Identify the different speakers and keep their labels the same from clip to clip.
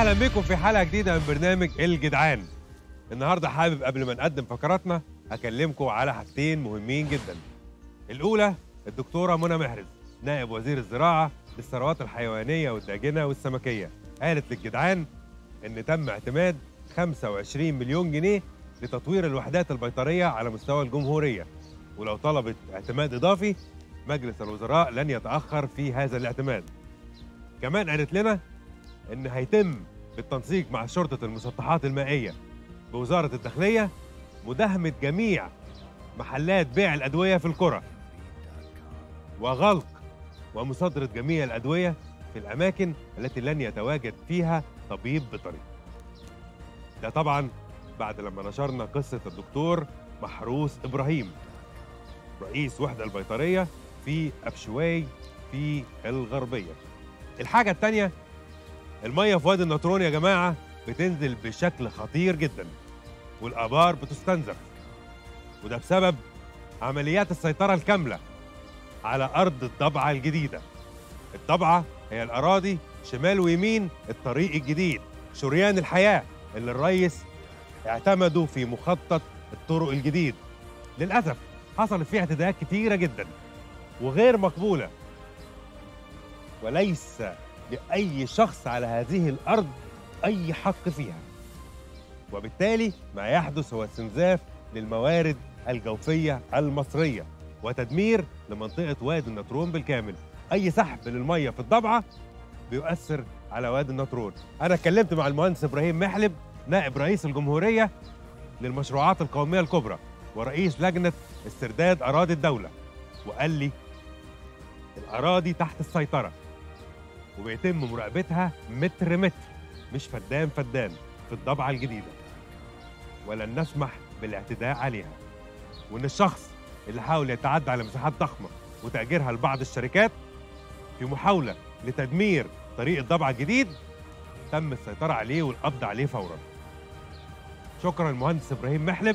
Speaker 1: اهلا بكم في حلقه جديده من برنامج الجدعان النهارده حابب قبل ما نقدم فقراتنا اكلمكم على حاجتين مهمين جدا الاولى الدكتوره منى محرز نائب وزير الزراعه للثروات الحيوانيه والداجنه والسمكيه قالت للجدعان ان تم اعتماد 25 مليون جنيه لتطوير الوحدات البيطريه على مستوى الجمهوريه ولو طلبت اعتماد اضافي مجلس الوزراء لن يتاخر في هذا الاعتماد كمان قالت لنا ان هيتم بالتنسيق مع شرطه المسطحات المائيه بوزاره الداخليه مداهمه جميع محلات بيع الادويه في القرى وغلق ومصادره جميع الادويه في الاماكن التي لن يتواجد فيها طبيب بيطري ده طبعا بعد لما نشرنا قصه الدكتور محروس ابراهيم رئيس وحده البيطريه في ابشواي في الغربيه الحاجه الثانيه الميه في وادي النطرون يا جماعه بتنزل بشكل خطير جدا والابار بتستنزف وده بسبب عمليات السيطره الكامله على ارض الضبعه الجديده الضبعه هي الاراضي شمال ويمين الطريق الجديد شريان الحياه اللي الريس اعتمدوا في مخطط الطرق الجديد للاسف حصلت فيه اعتداءات كتيره جدا وغير مقبوله وليس لأي شخص على هذه الأرض أي حق فيها وبالتالي ما يحدث هو استنزاف للموارد الجوفية المصرية وتدمير لمنطقة وادي النطرون بالكامل أي سحب للمية في الضبعة بيؤثر على وادي النطرون أنا اتكلمت مع المهندس إبراهيم محلب نائب رئيس الجمهورية للمشروعات القومية الكبرى ورئيس لجنة استرداد أراضي الدولة وقال لي الأراضي تحت السيطرة وبيتم مراقبتها متر متر مش فدان فدان في الضبعة الجديدة ولن نسمح بالاعتداء عليها وإن الشخص اللي حاول يتعدى على مساحات ضخمة وتأجيرها لبعض الشركات في محاولة لتدمير طريق الضبعة الجديد تم السيطرة عليه والقبض عليه فورا شكرا المهندس إبراهيم محلب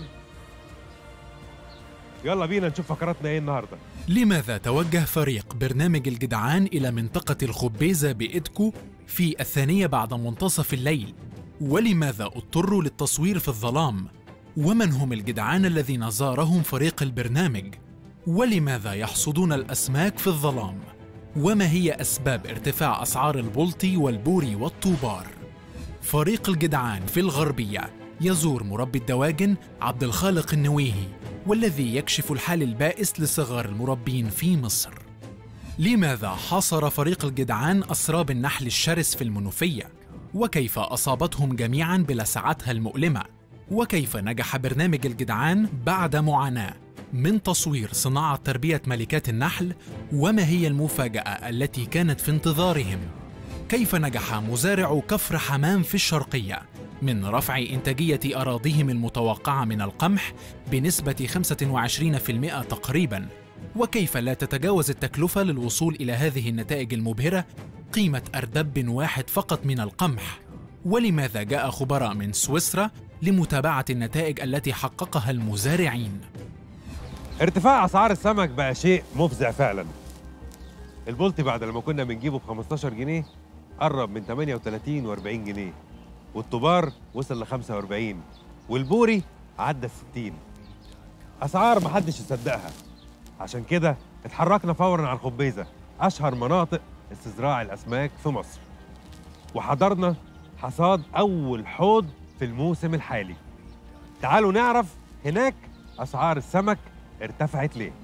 Speaker 1: يلا بينا نشوف فقراتنا ايه النهارده
Speaker 2: لماذا توجه فريق برنامج الجدعان إلى منطقة الخبيزة بإدكو في الثانية بعد منتصف الليل؟ ولماذا اضطروا للتصوير في الظلام؟ ومن هم الجدعان الذين زارهم فريق البرنامج؟ ولماذا يحصدون الأسماك في الظلام؟ وما هي أسباب ارتفاع أسعار البلطي والبوري والطوبار؟ فريق الجدعان في الغربية يزور مربي الدواجن عبد الخالق النويهي والذي يكشف الحال البائس لصغار المربين في مصر. لماذا حاصر فريق الجدعان أسراب النحل الشرس في المنوفية؟ وكيف أصابتهم جميعا بلسعتها المؤلمة؟ وكيف نجح برنامج الجدعان بعد معاناة من تصوير صناعة تربية ملكات النحل؟ وما هي المفاجأة التي كانت في انتظارهم؟ كيف نجح مزارع كفر حمام في الشرقية من رفع إنتاجية أراضيهم المتوقعة من القمح بنسبة 25% تقريباً وكيف لا تتجاوز التكلفة للوصول إلى هذه النتائج المبهرة قيمة أردب واحد فقط من القمح ولماذا جاء خبراء من سويسرا لمتابعة النتائج التي حققها المزارعين
Speaker 1: ارتفاع اسعار السمك بقى شيء مفزع فعلا البلطي بعد لما كنا بنجيبه ب 15 جنيه قرب من 38 و40 جنيه والطبار وصل ل 45 والبوري عدى ال 60 اسعار محدش يصدقها عشان كده اتحركنا فورا على الخبيزه اشهر مناطق استزراع الاسماك في مصر وحضرنا حصاد اول حوض في الموسم الحالي تعالوا نعرف هناك اسعار السمك ارتفعت ليه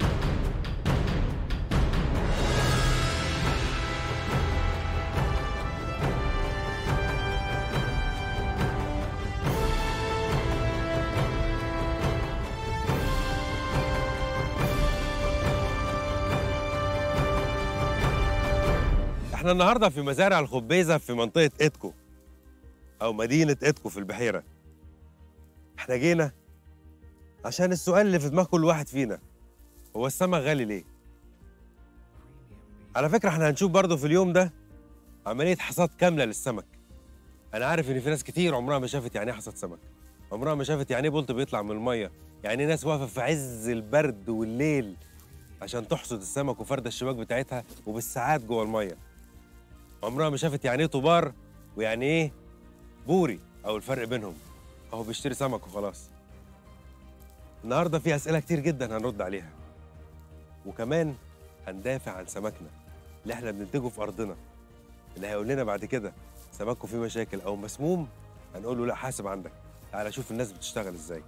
Speaker 1: احنا النهارده في مزارع الخبيزه في منطقه اتكو او مدينه اتكو في البحيره احنا جينا عشان السؤال اللي في دماغ كل واحد فينا هو السمك غالي ليه على فكره احنا هنشوف برضه في اليوم ده عمليه حصاد كامله للسمك انا عارف ان في ناس كتير عمرها ما شافت يعني ايه حصاد سمك عمرها ما شافت يعني ايه بولت بيطلع من الميه يعني ناس واقفه في عز البرد والليل عشان تحصد السمك وفرد الشباك بتاعتها وبالساعات جوه الميه عمرها ما شافت يعني ايه طبار ويعني ايه بوري او الفرق بينهم اهو بيشتري سمك وخلاص النهارده في اسئله كتير جدا هنرد عليها وكمان هندافع عن سمكنا اللي احنا بننتجه في ارضنا اللي هيقول لنا بعد كده سمكه فيه مشاكل او مسموم هنقول له لا حاسب عندك تعالى شوف الناس بتشتغل ازاي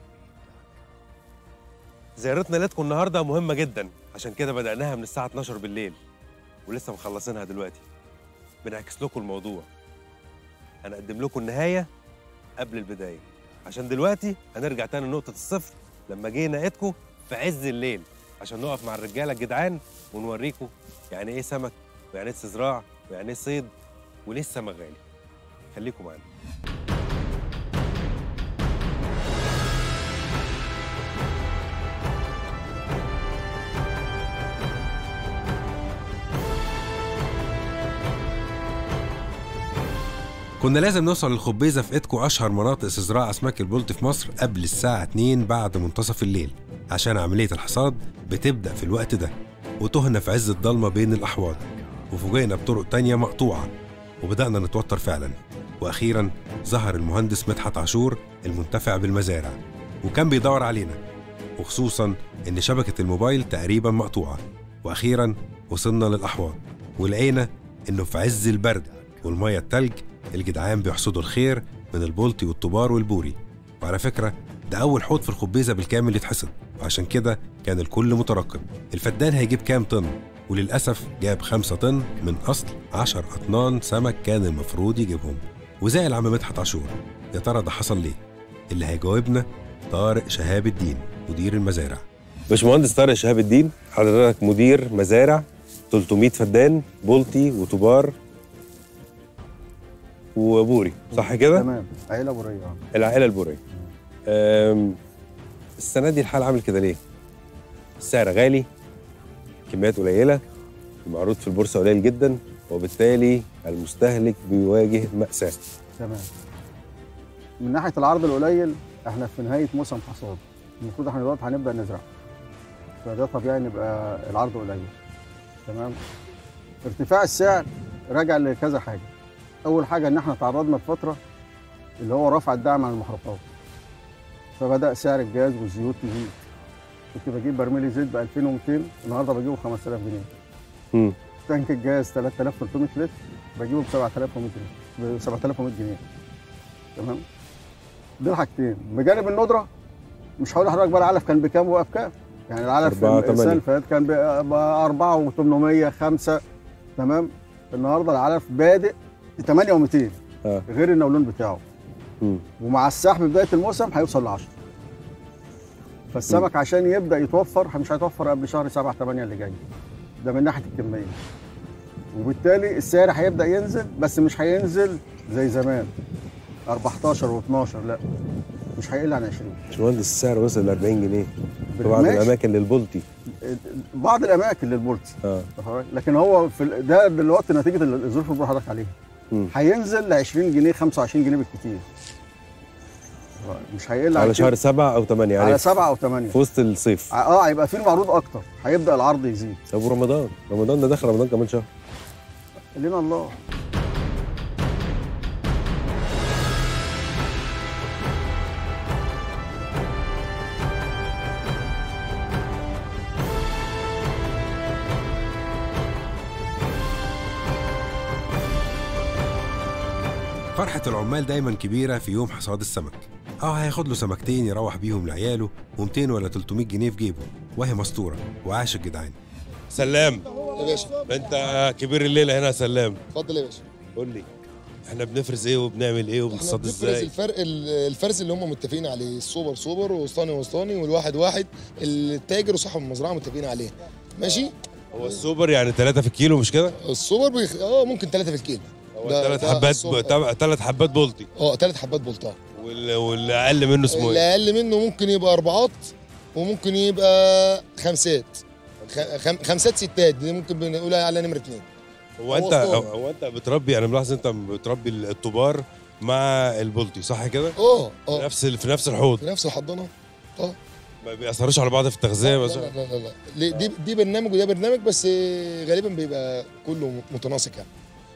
Speaker 1: زيارتنا ليلتكم النهارده مهمه جدا عشان كده بدأناها من الساعه 12 بالليل ولسه مخلصينها دلوقتي بنعكس لكم الموضوع هنقدم لكم النهايه قبل البدايه عشان دلوقتي هنرجع تاني لنقطه الصفر لما جينا لقيتكم في عز الليل عشان نقف مع الرجاله الجدعان ونوريكم يعني ايه سمك ويعني ايه استزراع ويعني ايه صيد وليه السمك غالي خليكم معانا كنا لازم نوصل للخبيزة في إيدكو أشهر مناطق استزراع أسماك البلطي في مصر قبل الساعة 2 بعد منتصف الليل عشان عملية الحصاد بتبدأ في الوقت ده وتهنا في عز الضلمة بين الأحواض وفوجئنا بطرق تانية مقطوعة وبدأنا نتوتر فعلا وأخيرا ظهر المهندس مدحت عاشور المنتفع بالمزارع وكان بيدور علينا وخصوصا إن شبكة الموبايل تقريبا مقطوعة وأخيرا وصلنا للأحواض ولقينا إنه في عز البرد والمية التلج الجدعان بيحصدوا الخير من البلطي والطبار والبوري وعلى فكرة ده أول حوض في الخبيزة بالكامل يتحصد وعشان كده كان الكل مترقب الفدان هيجيب كام طن وللأسف جاب خمسة طن من أصل عشر أطنان سمك كان المفروض يجيبهم وزعل عم مدحت عاشور يا ترى ده حصل ليه اللي هيجاوبنا طارق شهاب الدين مدير المزارع باشمهندس طارق شهاب الدين حضرتك مدير مزارع 300 فدان بلطي وطبار وبوري صح كده؟
Speaker 3: تمام عيله بوريه آه.
Speaker 1: العائله البوريه أم، السنه دي الحال عامل كده ليه؟ السعر غالي كميات قليله المعروض في البورصه قليل جدا وبالتالي المستهلك بيواجه مأساة
Speaker 3: تمام من ناحيه العرض القليل احنا في نهايه موسم حصاد المفروض احنا دلوقتي هنبدا نزرع فده طبيعي ان يبقى العرض قليل تمام ارتفاع السعر راجع لكذا حاجه اول حاجه ان احنا تعرضنا لفتره اللي هو رفع الدعم عن المحروقات فبدا سعر الجاز والزيوت يزيد كنت بجيب برميل الزيت ب 2200 النهارده بجيبه ب 5000 جنيه
Speaker 1: مم.
Speaker 3: تانك الجاز 3300 لتر بجيبه ب 7100 جنيه ب 7100 جنيه تمام دول حاجتين بجانب الندره مش هقول لحضرتك بقى العلف كان بكام وبقى بكام يعني العلف
Speaker 1: أربعة
Speaker 3: السنه
Speaker 1: تمانية.
Speaker 3: اللي فاتت كان ب 4 و800 5 تمام النهارده العلف بادئ 8 و200
Speaker 1: آه.
Speaker 3: غير النولون بتاعه
Speaker 1: مم.
Speaker 3: ومع السحب بدايه الموسم هيوصل ل 10 فالسمك عشان يبدا يتوفر مش هيتوفر قبل شهر 7 8 اللي جاي ده من ناحيه الكميه وبالتالي السعر هيبدا ينزل بس مش هينزل زي زمان 14 و12 لا مش هيقل عن 20
Speaker 1: باشمهندس السعر وصل ل 40 جنيه في بعض
Speaker 3: ماشي.
Speaker 1: الاماكن للبلطي
Speaker 3: بعض الاماكن للبولتي
Speaker 1: اه
Speaker 3: لكن هو في ال- ده دلوقتي نتيجه الظروف اللي بقول لحضرتك عليها
Speaker 1: مم.
Speaker 3: هينزل ل 20 جنيه 25 جنيه بالكتير مش هيقل عن
Speaker 1: على
Speaker 3: كده.
Speaker 1: شهر 7 او 8
Speaker 3: على
Speaker 1: يعني
Speaker 3: 7 او 8
Speaker 1: في وسط الصيف
Speaker 3: اه هيبقى في المعروض اكتر هيبدا العرض يزيد
Speaker 1: طب ورمضان رمضان ده داخل رمضان كمان شهر
Speaker 3: لنا الله
Speaker 1: فرحة العمال دايما كبيرة في يوم حصاد السمك اه هياخد له سمكتين يروح بيهم لعياله و200 ولا 300 جنيه في جيبه وهي مستورة وعاش الجدعان سلام
Speaker 4: يا باشا
Speaker 1: انت كبير الليلة هنا يا سلام
Speaker 4: اتفضل يا باشا
Speaker 1: قول لي احنا بنفرز ايه وبنعمل ايه
Speaker 4: احنا
Speaker 1: وبنصطاد
Speaker 4: بنفرز
Speaker 1: ازاي
Speaker 4: الفرق ال- الفرز اللي هم متفقين عليه السوبر سوبر وسطاني وسطاني والواحد واحد التاجر وصاحب المزرعه متفقين عليه ماشي
Speaker 1: هو السوبر يعني ثلاثة في الكيلو مش كده؟
Speaker 4: السوبر بيخ... اه ممكن ثلاثة في الكيلو
Speaker 1: هو
Speaker 4: ده-
Speaker 1: ثلاث
Speaker 4: ده
Speaker 1: حبات
Speaker 4: السوبر.
Speaker 1: ثلاث حبات بولتي
Speaker 4: اه ثلاث حبات بلطان
Speaker 1: وال... والأقل منه اسمه
Speaker 4: اللي
Speaker 1: ايه؟
Speaker 4: اقل منه ممكن يبقى اربعات وممكن يبقى خمسات خ- خم... خمسات ستات دي ممكن بنقول على نمره اثنين
Speaker 1: هو انت
Speaker 4: هو
Speaker 1: هو,
Speaker 4: السوبر.
Speaker 1: هو انت بتربي انا ملاحظ انت بتربي الطبار مع البولتي صح كده؟
Speaker 4: اه
Speaker 1: في
Speaker 4: اه
Speaker 1: نفس ال- في نفس الحوض
Speaker 4: في نفس الحضانه اه
Speaker 1: ما بيأثروش على بعض في التغذية
Speaker 4: لا
Speaker 1: بس
Speaker 4: لا لا لا, لا. ليه- دي دي برنامج وده برنامج بس غالبا بيبقى كله متناسق يعني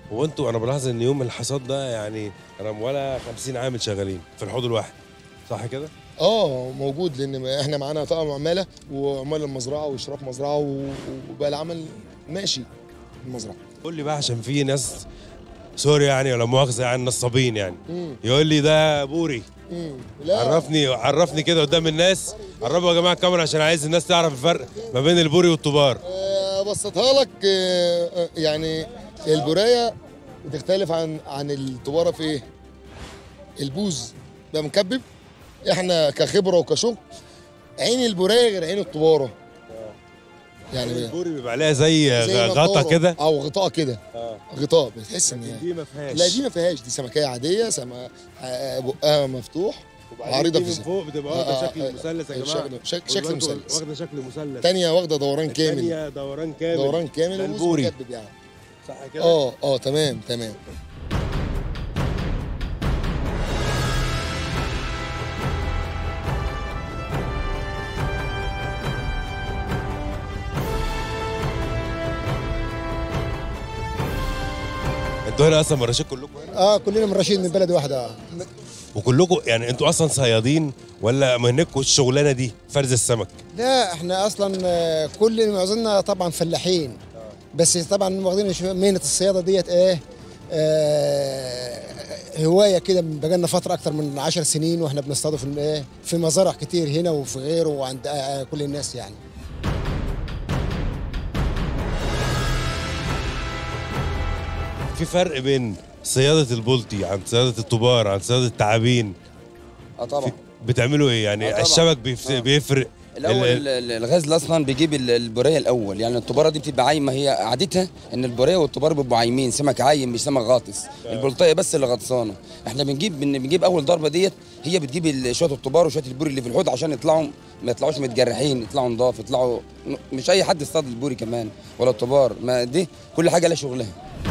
Speaker 5: هو انتوا انا بلاحظ ان يوم الحصاد ده يعني انا ولا 50 عامل شغالين في الحوض الواحد صح كده؟
Speaker 4: اه موجود لان احنا معانا طاقم عماله وعمال المزرعه واشراف مزرعه و- وبقى العمل ماشي في المزرعه
Speaker 5: قول لي بقى عشان في ناس سوري يعني ولا مؤاخذه يعني نصابين يعني
Speaker 4: مم.
Speaker 5: يقول لي ده بوري
Speaker 4: مم. لا
Speaker 5: عرفني عرفني كده قدام الناس قربوا يا جماعه الكاميرا عشان عايز الناس تعرف الفرق ما بين البوري والطبار
Speaker 4: آه، ابسطها لك آه، آه، يعني البرايه بتختلف عن عن الطباره في ايه؟ البوز بقى مكبب احنا كخبره وكشغل عين البرايه غير عين الطباره يعني
Speaker 5: البوري بيبقى عليها زي,
Speaker 4: زي
Speaker 5: غطا
Speaker 4: نضارة
Speaker 5: كده
Speaker 4: او غطاء كده غطاء بتحس ان هي
Speaker 5: دي ما فيهاش
Speaker 4: لا دي ما فيهاش دي سمكيه عاديه سما آه، بقها مفتوح عريضة في
Speaker 5: من
Speaker 4: الزي.
Speaker 5: فوق بتبقى
Speaker 4: آه،
Speaker 5: واخده
Speaker 4: آه،
Speaker 5: شكل
Speaker 4: آه،
Speaker 5: مثلث يا جماعه
Speaker 4: شكل- شك- شكل
Speaker 5: والبرضو
Speaker 4: مثلث
Speaker 5: واخده شكل مثلث
Speaker 4: تانية واخده دوران كامل
Speaker 5: التانية دوران كامل
Speaker 4: دوران كامل
Speaker 5: ده
Speaker 4: وبوز
Speaker 5: البوري.
Speaker 4: مكبب يعني
Speaker 5: صح كده؟
Speaker 4: اه اه تمام تمام
Speaker 5: انتوا هنا اصلا مراشيد كلكم هنا
Speaker 6: اه كلنا من رشيد من بلد واحده
Speaker 5: وكلكم يعني انتوا اصلا صيادين ولا مهنتكم الشغلانه دي فرز السمك
Speaker 6: لا احنا اصلا آه، كل معظمنا طبعا فلاحين بس طبعا واخدين شو- مهنه الصياده ديت ايه آه هوايه كده بقالنا فتره اكتر من عشر سنين واحنا بنصطاد في ايه في مزارع كتير هنا وفي غيره وعند آه آه، كل الناس يعني
Speaker 5: في فرق بين صياده البلطي عن صياده الطبار عن صياده التعابين
Speaker 7: اه طبعا
Speaker 5: بتعملوا ايه يعني
Speaker 7: آه طبعا.
Speaker 5: الشبك بيف...
Speaker 7: آه.
Speaker 5: بيفرق
Speaker 7: الاول
Speaker 5: ال-
Speaker 7: ال- ال- الغزل اصلا بيجيب ال- البوريه الاول يعني الطباره دي بتبقى عايمه هي عادتها ان البوريه والطبار بيبقوا عايمين سمك عايم مش سمك غاطس البلطيه بس اللي غطسانه احنا بنجيب بن- بنجيب اول ضربه ديت هي بتجيب ال- شويه الطبار وشويه البوري اللي في الحوض عشان يطلعوا ما يطلعوش متجرحين يطلعوا نضاف يطلعوا مش اي حد يصطاد البوري كمان ولا الطبار ما دي كل حاجه لها شغلها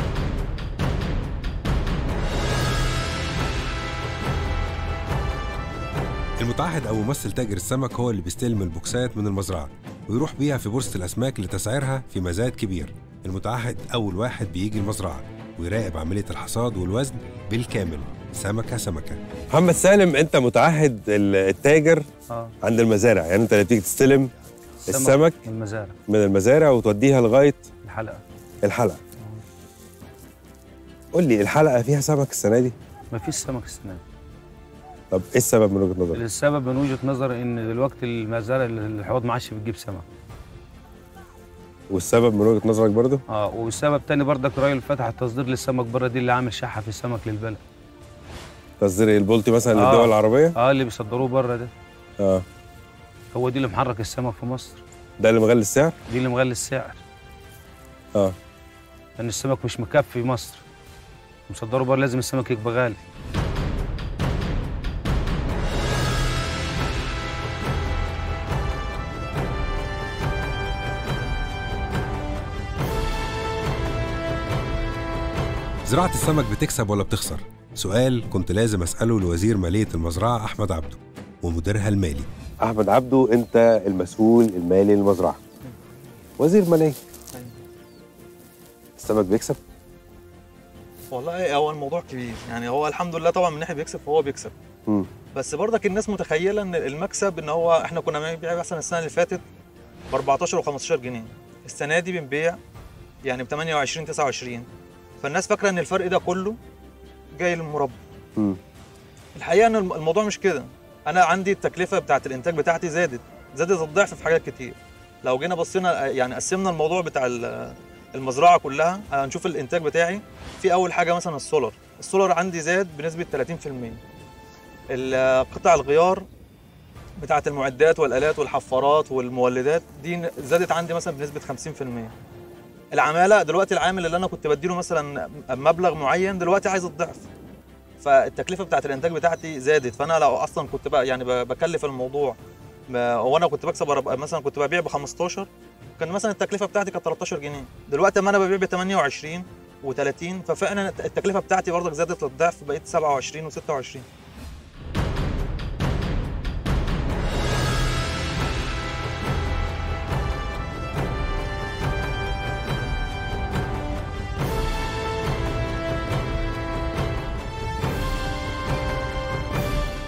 Speaker 8: المتعهد أو ممثل تاجر السمك هو اللي بيستلم البوكسات من المزرعة ويروح بيها في بورصة الأسماك لتسعيرها في مزاد كبير المتعهد أول واحد بيجي المزرعة ويراقب عملية الحصاد والوزن بالكامل سمكة سمكة
Speaker 5: محمد سالم انت متعهد ال- التاجر
Speaker 9: اه
Speaker 5: عند المزارع يعني انت اللي بتيجي تستلم السمك
Speaker 9: من المزارع
Speaker 5: من المزارع وتوديها لغايه
Speaker 9: الحلقه
Speaker 5: الحلقه قول لي الحلقه فيها سمك السنه دي
Speaker 9: ما فيش سمك السنه دي.
Speaker 5: طب ايه السبب من وجهه نظرك
Speaker 9: السبب من وجهه نظري ان دلوقتي المزارع الحوض ما عادش بتجيب سمك
Speaker 5: والسبب من وجهه نظرك برضو
Speaker 9: اه والسبب تاني برضك الراجل فتح التصدير للسمك بره دي اللي عامل شحه في السمك للبلد
Speaker 5: تصدير البولتي مثلا
Speaker 9: آه.
Speaker 5: للدول العربيه
Speaker 9: اه اللي بيصدروه بره ده
Speaker 5: اه
Speaker 9: هو دي اللي محرك السمك في مصر
Speaker 5: ده اللي مغلي السعر
Speaker 9: دي اللي مغلي السعر
Speaker 5: اه
Speaker 9: لان السمك مش مكفي في مصر مصدره بره لازم السمك يبقى غالي
Speaker 8: زراعة السمك بتكسب ولا بتخسر؟ سؤال كنت لازم أسأله لوزير مالية المزرعة أحمد عبده ومديرها المالي
Speaker 5: احمد عبده انت المسؤول المالي للمزرعه وزير ماليه السمك بيكسب
Speaker 10: والله هو الموضوع كبير يعني هو الحمد لله طبعا من ناحيه بيكسب فهو بيكسب
Speaker 5: مم.
Speaker 10: بس برضك الناس متخيله ان المكسب ان هو احنا كنا بنبيع مثلا السنه اللي فاتت ب 14 و15 جنيه السنه دي بنبيع يعني ب 28 29 فالناس فاكره ان الفرق ده كله جاي للمربى
Speaker 5: مم.
Speaker 10: الحقيقه ان الم- الموضوع مش كده انا عندي التكلفه بتاعه الانتاج بتاعتي زادت زادت الضعف في حاجات كتير لو جينا بصينا يعني قسمنا الموضوع بتاع ال- المزرعه كلها هنشوف الانتاج بتاعي في اول حاجه مثلا السولار السولار عندي زاد بنسبه 30% ال- قطع الغيار بتاعه المعدات والالات والحفارات والمولدات دي ن- زادت عندي مثلا بنسبه 50% العماله دلوقتي العامل اللي انا كنت بديله مثلا مبلغ معين دلوقتي عايز الضعف فالتكلفه بتاعت الانتاج بتاعتي زادت فانا لو اصلا كنت بقى يعني ب- بكلف الموضوع ما- وانا كنت بكسب أرب- مثلا كنت ببيع ب 15 كان مثلا التكلفه بتاعتي كانت 13 جنيه دلوقتي اما انا ببيع ب 28 و30 ففعلا التكلفه بتاعتي برضك زادت للضعف بقيت 27 و26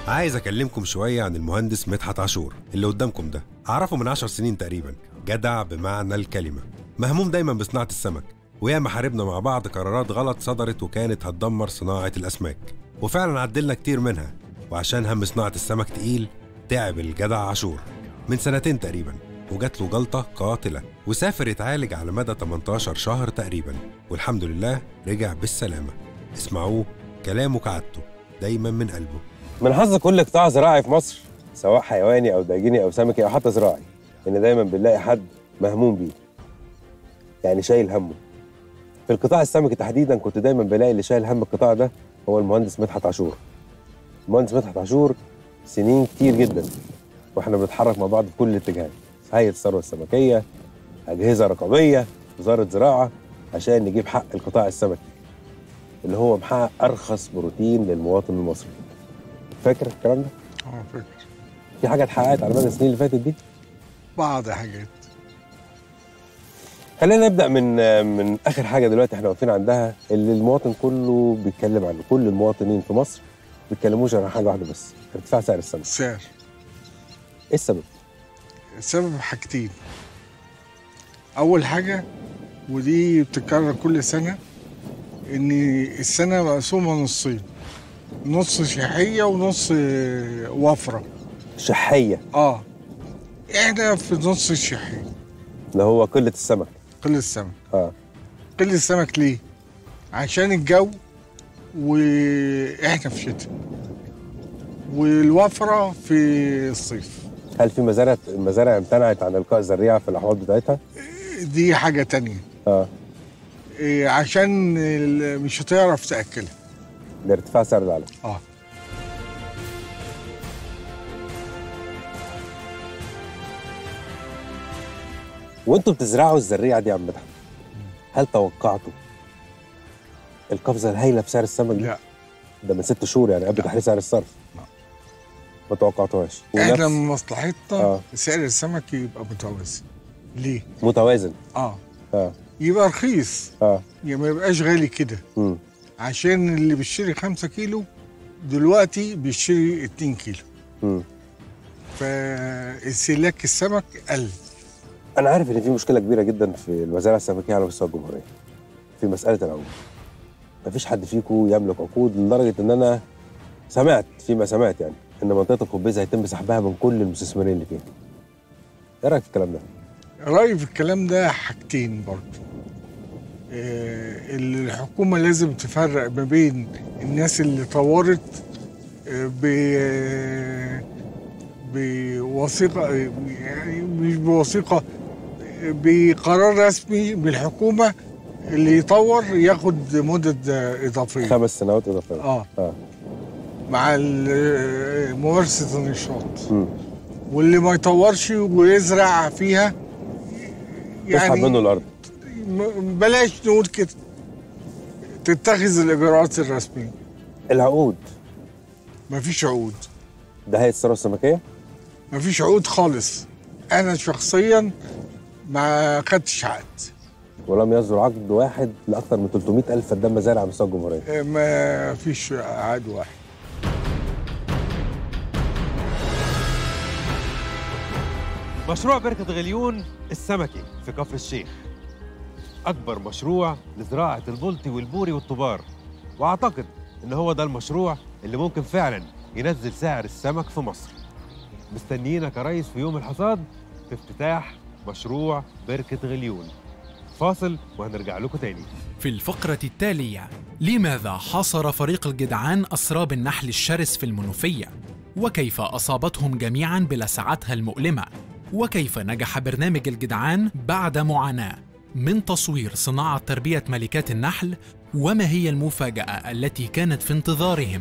Speaker 8: عايز أكلمكم شوية عن المهندس مدحت عاشور اللي قدامكم ده أعرفه من عشر سنين تقريبا جدع بمعنى الكلمة مهموم دايما بصناعة السمك وياما حاربنا مع بعض قرارات غلط صدرت وكانت هتدمر صناعة الأسماك وفعلا عدلنا كتير منها وعشان هم صناعة السمك تقيل تعب الجدع عاشور من سنتين تقريبا وجات له جلطة قاتلة وسافر يتعالج على مدى 18 شهر تقريبا والحمد لله رجع بالسلامة اسمعوه كلامه كعادته دايما من قلبه
Speaker 5: من حظ كل قطاع زراعي في مصر سواء حيواني او داجيني او سمكي او حتى زراعي ان دايما بنلاقي حد مهموم بيه يعني شايل همه في القطاع السمكي تحديدا كنت دايما بلاقي اللي شايل هم القطاع ده هو المهندس مدحت عاشور المهندس مدحت عاشور سنين كتير جدا واحنا بنتحرك مع بعض في كل الاتجاهات هيئه الثروه السمكيه اجهزه رقابيه وزاره زراعه عشان نجيب حق القطاع السمكي اللي هو محقق ارخص بروتين للمواطن المصري فاكر الكلام ده
Speaker 11: اه فاكر
Speaker 5: في حاجه اتحققت على مدى السنين اللي فاتت دي
Speaker 11: بعض حاجات
Speaker 5: خلينا نبدا من من اخر حاجه دلوقتي احنا واقفين عندها اللي المواطن كله بيتكلم عنه كل المواطنين في مصر ما بيتكلموش عن حاجه واحده بس ارتفاع سعر السمك
Speaker 11: سعر
Speaker 5: ايه السبب
Speaker 11: السبب حاجتين اول حاجه ودي بتتكرر كل سنه ان السنه مقسومه نصين نص شحيه ونص آه، وفره
Speaker 5: شحيه
Speaker 11: اه احنا في نص الشحيه
Speaker 5: اللي هو قله السمك
Speaker 11: قله السمك
Speaker 5: اه
Speaker 11: قله السمك ليه عشان الجو واحنا في شتاء والوفره في الصيف
Speaker 5: هل في مزارع مزارع امتنعت عن القاء الزريعه في الاحواض بتاعتها
Speaker 11: دي حاجه تانية
Speaker 5: اه
Speaker 11: إيه، عشان ال- مش هتعرف تاكلها
Speaker 5: لارتفاع سعر العلف
Speaker 11: اه
Speaker 5: وانتوا بتزرعوا الزريعه دي يا عم مدحت هل توقعتوا القفزه الهائله في سعر السمك دي؟
Speaker 11: لا
Speaker 5: ده من ست شهور يعني قبل تحرير سعر الصرف ما توقعتوهاش
Speaker 11: احنا
Speaker 5: ونفس
Speaker 11: من مصلحتنا
Speaker 5: آه.
Speaker 11: سعر السمك يبقى متوازن ليه؟
Speaker 5: متوازن
Speaker 11: اه
Speaker 5: اه
Speaker 11: يبقى رخيص
Speaker 5: اه
Speaker 11: يعني ما يبقاش غالي كده
Speaker 5: مم.
Speaker 11: عشان اللي بيشتري 5 كيلو دلوقتي بيشتري 2 كيلو
Speaker 5: مم.
Speaker 11: فاستهلاك السمك قل
Speaker 5: انا عارف ان في مشكله كبيره جدا في المزارع السمكيه على مستوى الجمهوريه في مساله العقود مفيش حد فيكم يملك عقود لدرجه ان انا سمعت فيما سمعت يعني ان منطقه الخبيزه هيتم سحبها من كل المستثمرين اللي فيها ايه رايك في الكلام ده
Speaker 11: رأيي في الكلام ده حاجتين برضو آه، اللي الحكومة لازم تفرق ما بين الناس اللي طورت آه، ب بوثيقة آه، يعني مش بوثيقة آه، بقرار رسمي من الحكومة اللي يطور ياخد مدد آه، إضافية
Speaker 5: خمس سنوات اضافيه
Speaker 11: اه
Speaker 5: اه
Speaker 11: مع ال- آه، ممارسة النشاط
Speaker 5: مم.
Speaker 11: واللي ما يطورش ويزرع فيها
Speaker 5: تسحب منه الارض
Speaker 11: م- بلاش نقول كده تتخذ الاجراءات الرسميه
Speaker 5: العقود
Speaker 11: مفيش عقود
Speaker 5: ده هيئه الثروه السمكيه
Speaker 11: مفيش عقود خالص انا شخصيا ما خدتش عقد
Speaker 5: ولم يصدر عقد واحد لاكثر من 300 الف فدان مزارع على مستوى الجمهوريه
Speaker 11: ما فيش عقد واحد
Speaker 1: مشروع بركة غليون السمكي في كفر الشيخ أكبر مشروع لزراعة البلطي والبوري والطبار وأعتقد إن هو ده المشروع اللي ممكن فعلا ينزل سعر السمك في مصر مستنيينك يا ريس في يوم الحصاد في افتتاح مشروع بركة غليون فاصل وهنرجع لكم تاني
Speaker 2: في الفقرة التالية لماذا حاصر فريق الجدعان أسراب النحل الشرس في المنوفية؟ وكيف أصابتهم جميعا بلسعتها المؤلمة؟ وكيف نجح برنامج الجدعان بعد معاناة من تصوير صناعة تربية ملكات النحل؟ وما هي المفاجأة التي كانت في انتظارهم؟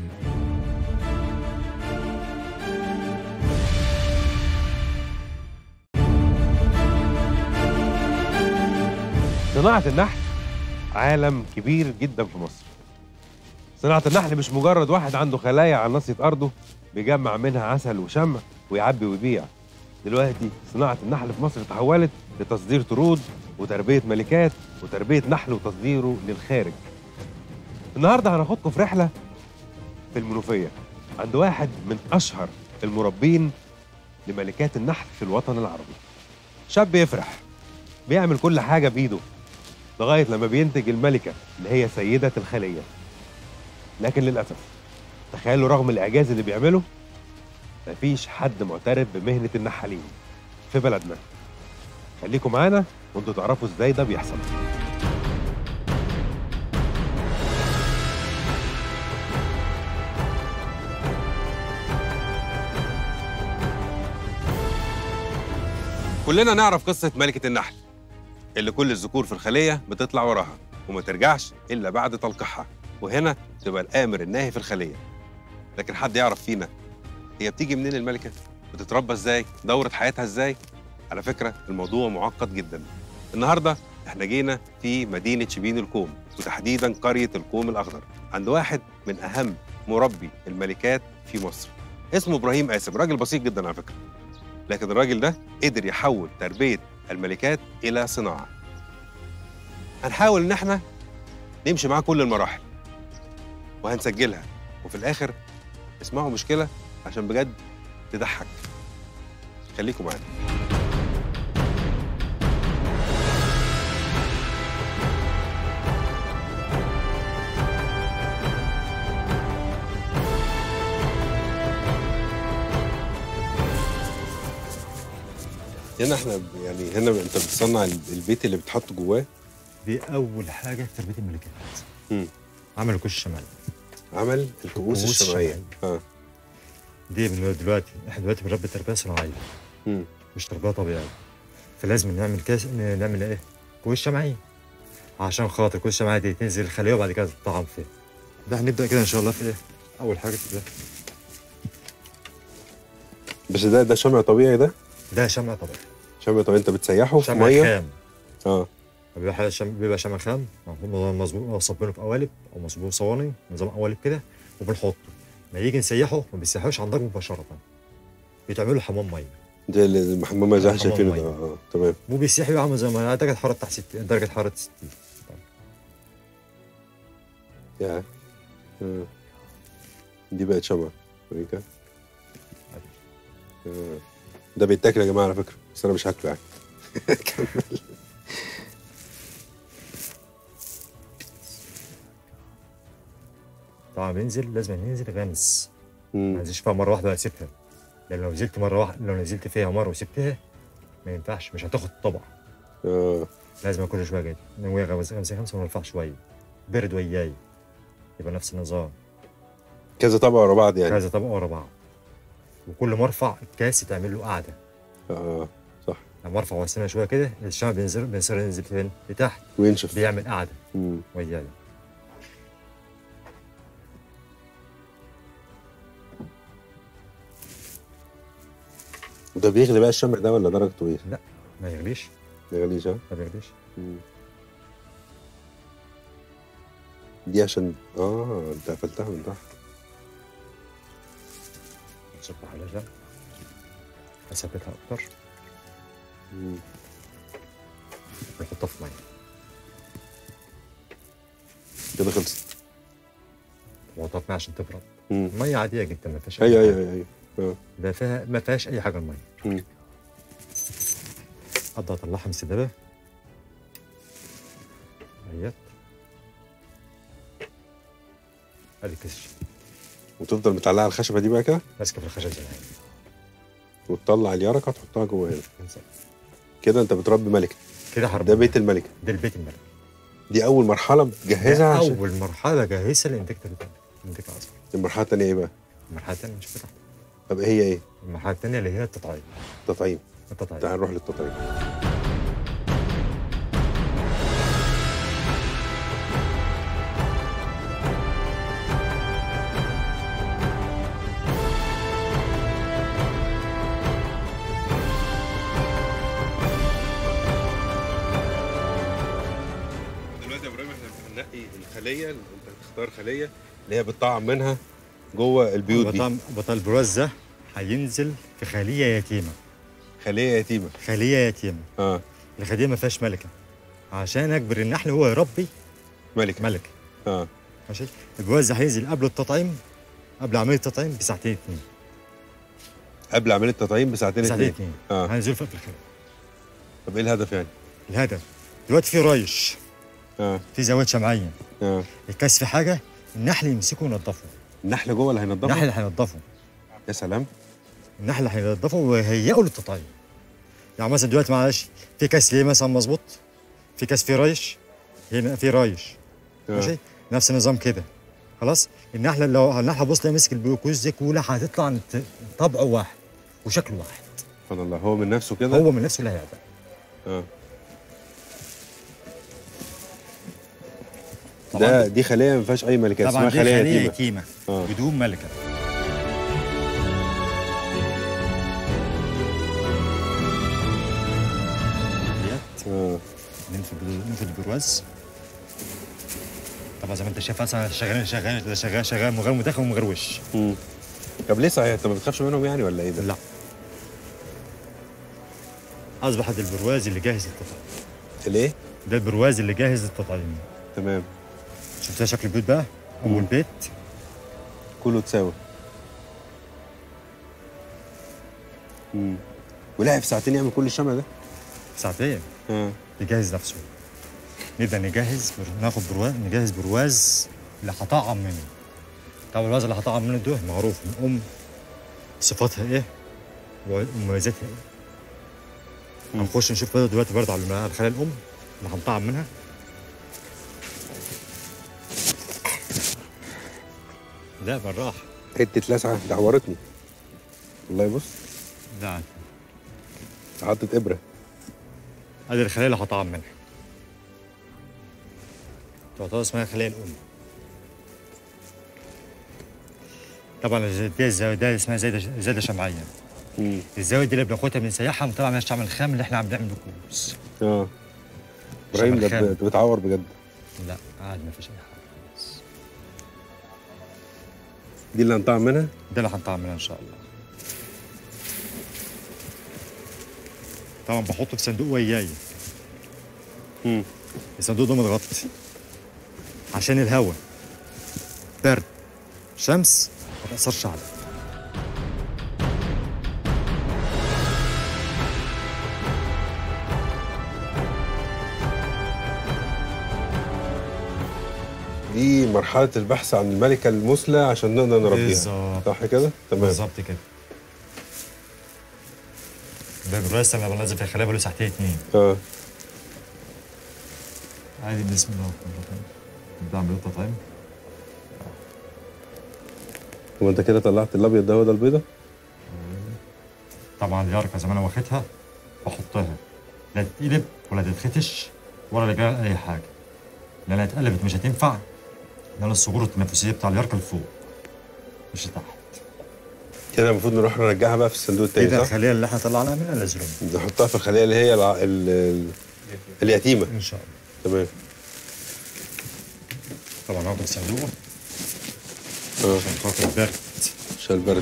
Speaker 1: صناعة النحل عالم كبير جدا في مصر صناعة النحل مش مجرد واحد عنده خلايا على ناصية أرضه بيجمع منها عسل وشمع ويعبي ويبيع دلوقتي صناعة النحل في مصر تحولت لتصدير طرود وتربية ملكات وتربية نحل وتصديره للخارج النهاردة هناخدكم في رحلة في المنوفية عند واحد من اشهر المربين لملكات النحل في الوطن العربي شاب يفرح بيعمل كل حاجه بايده لغايه لما بينتج الملكه اللي هي سيده الخليه لكن للاسف تخيلوا رغم الاعجاز اللي بيعمله مفيش حد معترف بمهنه النحالين في بلدنا خليكم معانا وانتوا تعرفوا ازاي ده بيحصل كلنا نعرف قصة ملكة النحل اللي كل الذكور في الخلية بتطلع وراها وما ترجعش إلا بعد تلقيحها وهنا تبقى الآمر الناهي في الخلية لكن حد يعرف فينا هي بتيجي منين الملكة؟ بتتربى ازاي؟ دورة حياتها ازاي؟ على فكرة الموضوع معقد جدا النهاردة احنا جينا في مدينة شبين الكوم وتحديدا قرية الكوم الأخضر عند واحد من أهم مربي الملكات في مصر اسمه إبراهيم قاسم راجل بسيط جدا على فكرة لكن الراجل ده قدر يحول تربية الملكات إلى صناعة هنحاول إن احنا نمشي معاه كل المراحل وهنسجلها وفي الآخر اسمعوا مشكلة عشان بجد تضحك خليكم معانا هنا احنا ب- يعني هنا انت بتصنع ال- البيت اللي بتحط جواه
Speaker 12: دي اول حاجه في تربيه الملكات
Speaker 1: مم.
Speaker 12: عمل الكوش الشمالي
Speaker 1: عمل الكؤوس
Speaker 12: الكؤوس
Speaker 1: الشمعيه اه
Speaker 12: دي من دلوقتي احنا دلوقتي بنربي تربيه صناعيه
Speaker 1: مم.
Speaker 12: مش تربيه طبيعيه فلازم نعمل كاس نعمل ايه كوش شمعيه عشان خاطر كوش الشمعيه دي تنزل الخليه وبعد كده تطعم فيها ده هنبدا كده ان شاء الله في ايه اول حاجه في ده
Speaker 1: بس ده ده شمع طبيعي ده
Speaker 12: ده شمع طبيعي
Speaker 1: شمع طبيعي انت بتسيحه في
Speaker 12: شمع
Speaker 1: ميه
Speaker 12: خام
Speaker 1: اه
Speaker 12: بيبقى حاجة شم... بيبقى شمع خام المفروض مظبوط صبينه في قوالب او مظبوط صواني نظام قوالب كده وبنحطه ما يجي نسيحه ما بيسيحوش على النار مباشره بيتعملوا حمام ميه
Speaker 1: ده الحمام زي ما احنا
Speaker 12: حمام
Speaker 1: شايفينه
Speaker 12: مية.
Speaker 1: ده اه تمام
Speaker 12: مو بيسيح بيبقى عامل زي ما درجه حراره تحت 60 درجه حراره 60
Speaker 1: يا آه. دي بقت شمع أمريكا آه. ده بيتاكل يا جماعه على فكره بس انا مش هاكله يعني كمل
Speaker 12: طبعا بينزل لازم ينزل غمس
Speaker 1: مم.
Speaker 12: ما نزلش فيها مره واحده واسيبها لان لو نزلت مره واحده لو نزلت فيها مره وسبتها ما ينفعش مش هتاخد طبع
Speaker 1: اه
Speaker 12: لازم كل شويه جاي نوي غمس غمس غمس ونرفع شويه برد وياي يبقى نفس النظام
Speaker 1: كذا طبقه ورا بعض يعني
Speaker 12: كذا طبقه ورا بعض وكل ما ارفع الكاس تعمل له قاعده
Speaker 1: اه صح
Speaker 12: لما ارفع واسنه شويه كده الشمع بينزل بينزل ينزل فين لتحت
Speaker 1: وينشف
Speaker 12: بيعمل قاعده
Speaker 1: مم.
Speaker 12: وياي
Speaker 1: وده بيغلي بقى الشمع ده ولا درجته ايه؟
Speaker 12: لا ما يغليش
Speaker 1: ما يغليش ها؟
Speaker 12: ما بيغليش
Speaker 1: مم. دي عشان اه انت قفلتها من تحت
Speaker 12: نصبح على ده اثبتها اكتر
Speaker 1: مم.
Speaker 12: نحطها في ميه
Speaker 1: كده خلصت
Speaker 12: نحطها في ميه عشان تبرد
Speaker 1: مم.
Speaker 12: ميه عاديه جدا ما فيهاش
Speaker 1: ايوه
Speaker 12: أي
Speaker 1: ايوه
Speaker 12: حاجة.
Speaker 1: ايوه ايوه اه
Speaker 12: ده فيها ما فيهاش اي حاجه الميه
Speaker 1: مم.
Speaker 12: ابدا اطلعها من السدابه اهيت ادي كش
Speaker 1: وتفضل متعلقه على الخشبه دي بقى كده
Speaker 12: ماسكه في الخشب زي ما هي
Speaker 1: وتطلع اليرقه تحطها جوه هنا
Speaker 12: بالظبط.
Speaker 1: كده انت بتربي ملكه
Speaker 12: كده حرب
Speaker 1: ده بيت الملكه
Speaker 12: ده البيت الملك
Speaker 1: دي اول مرحله بتجهزها
Speaker 12: ده
Speaker 1: عشان
Speaker 12: اول مرحله جهزها لانتاج تلاتة الانتاج الاصغر
Speaker 1: المرحله الثانيه ايه بقى؟
Speaker 12: المرحله الثانيه مش فتحت
Speaker 1: طب هي ايه؟
Speaker 12: المرحله الثانيه اللي هي التطعيم
Speaker 1: تطعيم
Speaker 12: التطعيم
Speaker 1: تعال نروح للتطعيم دلوقتي يا ابراهيم احنا هننقي الخليه انت هتختار خليه اللي هي بتطعم منها جوه البيوت دي
Speaker 12: بطل بطل البراز ده هينزل في خليه يتيمه
Speaker 1: خليه يتيمه
Speaker 12: خليه يتيمه
Speaker 1: اه
Speaker 12: الخليه ما فيهاش ملكه عشان اجبر النحل هو يربي
Speaker 1: ملك
Speaker 12: ملك
Speaker 1: اه
Speaker 12: ماشي البراز ده هينزل قبل التطعيم قبل عمليه التطعيم بساعتين اتنين
Speaker 8: قبل عمليه التطعيم بساعتين
Speaker 12: بساعتين
Speaker 8: اتنين
Speaker 12: اتنين
Speaker 8: اه
Speaker 12: هنزل في الخير
Speaker 8: طب ايه الهدف يعني؟
Speaker 12: الهدف دلوقتي في ريش
Speaker 8: اه
Speaker 12: في زوايا شمعيه
Speaker 8: اه
Speaker 12: الكاس في حاجه النحل يمسكه وينضفه
Speaker 8: النحل جوه اللي هينضفه؟
Speaker 12: النحل اللي هينضفه
Speaker 8: يا سلام
Speaker 12: النحل اللي هينضفه ويهيئه للتطعيم يعني مثلا دلوقتي معلش في كاس ليه مثلا مظبوط في كاس فيه ريش هنا في ريش
Speaker 8: آه.
Speaker 12: ماشي نفس النظام كده خلاص النحله لو النحله بص لها مسك الجلوكوز دي كلها هتطلع من ت- طبع واحد وشكل واحد
Speaker 8: سبحان الله هو من نفسه كده
Speaker 12: هو من نفسه اللي هيعمل
Speaker 8: اه ده دي خليه ما فيهاش اي ملكات
Speaker 12: طبعا
Speaker 8: اسمها
Speaker 12: دي
Speaker 8: خليه
Speaker 12: خليه
Speaker 8: يتيمه
Speaker 12: يتيمه
Speaker 8: آه.
Speaker 12: بدون ملكه
Speaker 8: اه
Speaker 12: ننفذ ننفذ البرواز طبعا زي ما انت شايف اصلا شغال شغال شغال شغال من غير مداخل ومن غير وش
Speaker 8: مم. طب ليه صحيح انت ما بتخافش منهم يعني ولا ايه ده؟
Speaker 12: لا اصبح ده البرواز اللي جاهز للتطعيم
Speaker 8: ليه؟
Speaker 12: ده البرواز اللي جاهز للتطعيم
Speaker 8: تمام
Speaker 12: شفت شكل البيوت بقى اول بيت
Speaker 8: كله تساوي امم ولعب ساعتين يعمل كل الشمع ده؟
Speaker 12: ساعتين
Speaker 8: اه
Speaker 12: يجهز نفسه نبدا نجهز ناخد برواز نجهز برواز اللي هطعم منه طبعا البرواز اللي هطعم منه ده معروف من ام صفاتها ايه ومميزاتها ايه هنخش نشوف كده دلوقتي برضه على على الخلايا الام اللي هنطعم منها لا بالراحه
Speaker 8: حته لسعه دعورتني والله بص
Speaker 12: لا
Speaker 8: حطت ابره
Speaker 12: ادي الخلايا اللي هطعم منها تعتبر اسمها خلايا الام طبعا دي الزاويه ده اسمها زايده زايده شمعيه
Speaker 8: امم
Speaker 12: الزاويه دي اللي بناخدها بنسيحها طبعا مش تعمل الخام اللي احنا عم بنعمل بكوز
Speaker 8: اه ابراهيم ده
Speaker 12: شمع خام.
Speaker 8: بت- بتعور بجد
Speaker 12: لا عادي ما فيش اي حاجه
Speaker 8: دي اللي هنطعم منها
Speaker 12: ده اللي هنطعم منها ان شاء الله طبعا بحطه في صندوق وياي
Speaker 8: امم
Speaker 12: الصندوق ده متغطي عشان الهواء برد شمس ما تاثرش عليه
Speaker 8: دي مرحله البحث عن الملكه المثلى عشان نقدر نربيها
Speaker 12: بالظبط.
Speaker 8: صح كده تمام
Speaker 12: بالظبط كده ده الراس لما بنزل في الخلايا بقول ساعتين اتنين
Speaker 8: اه
Speaker 12: عادي بسم الله الرحمن الرحيم نبدا عمليه التطعيم
Speaker 8: هو انت كده طلعت الابيض ده هو ده البيضه
Speaker 12: طبعا اليرقه زي ما انا واخدها بحطها لا تتقلب ولا تتختش ولا تجرى اي حاجه لان اتقلبت مش هتنفع لان الصغور التنفسيه بتاع اليرقه لفوق مش لتحت
Speaker 8: كده المفروض نروح نرجعها بقى في الصندوق
Speaker 12: ايه
Speaker 8: التاني
Speaker 12: ده
Speaker 8: صح؟
Speaker 12: الخليه اللي احنا طلعنا منها الازرق
Speaker 8: نحطها في الخليه اللي هي الع... ال... ال... اليتيمه
Speaker 12: ان شاء الله
Speaker 8: تمام
Speaker 12: طبعا هاخد الصندوق
Speaker 8: اه
Speaker 12: عشان خاطر البرد
Speaker 8: عشان البرد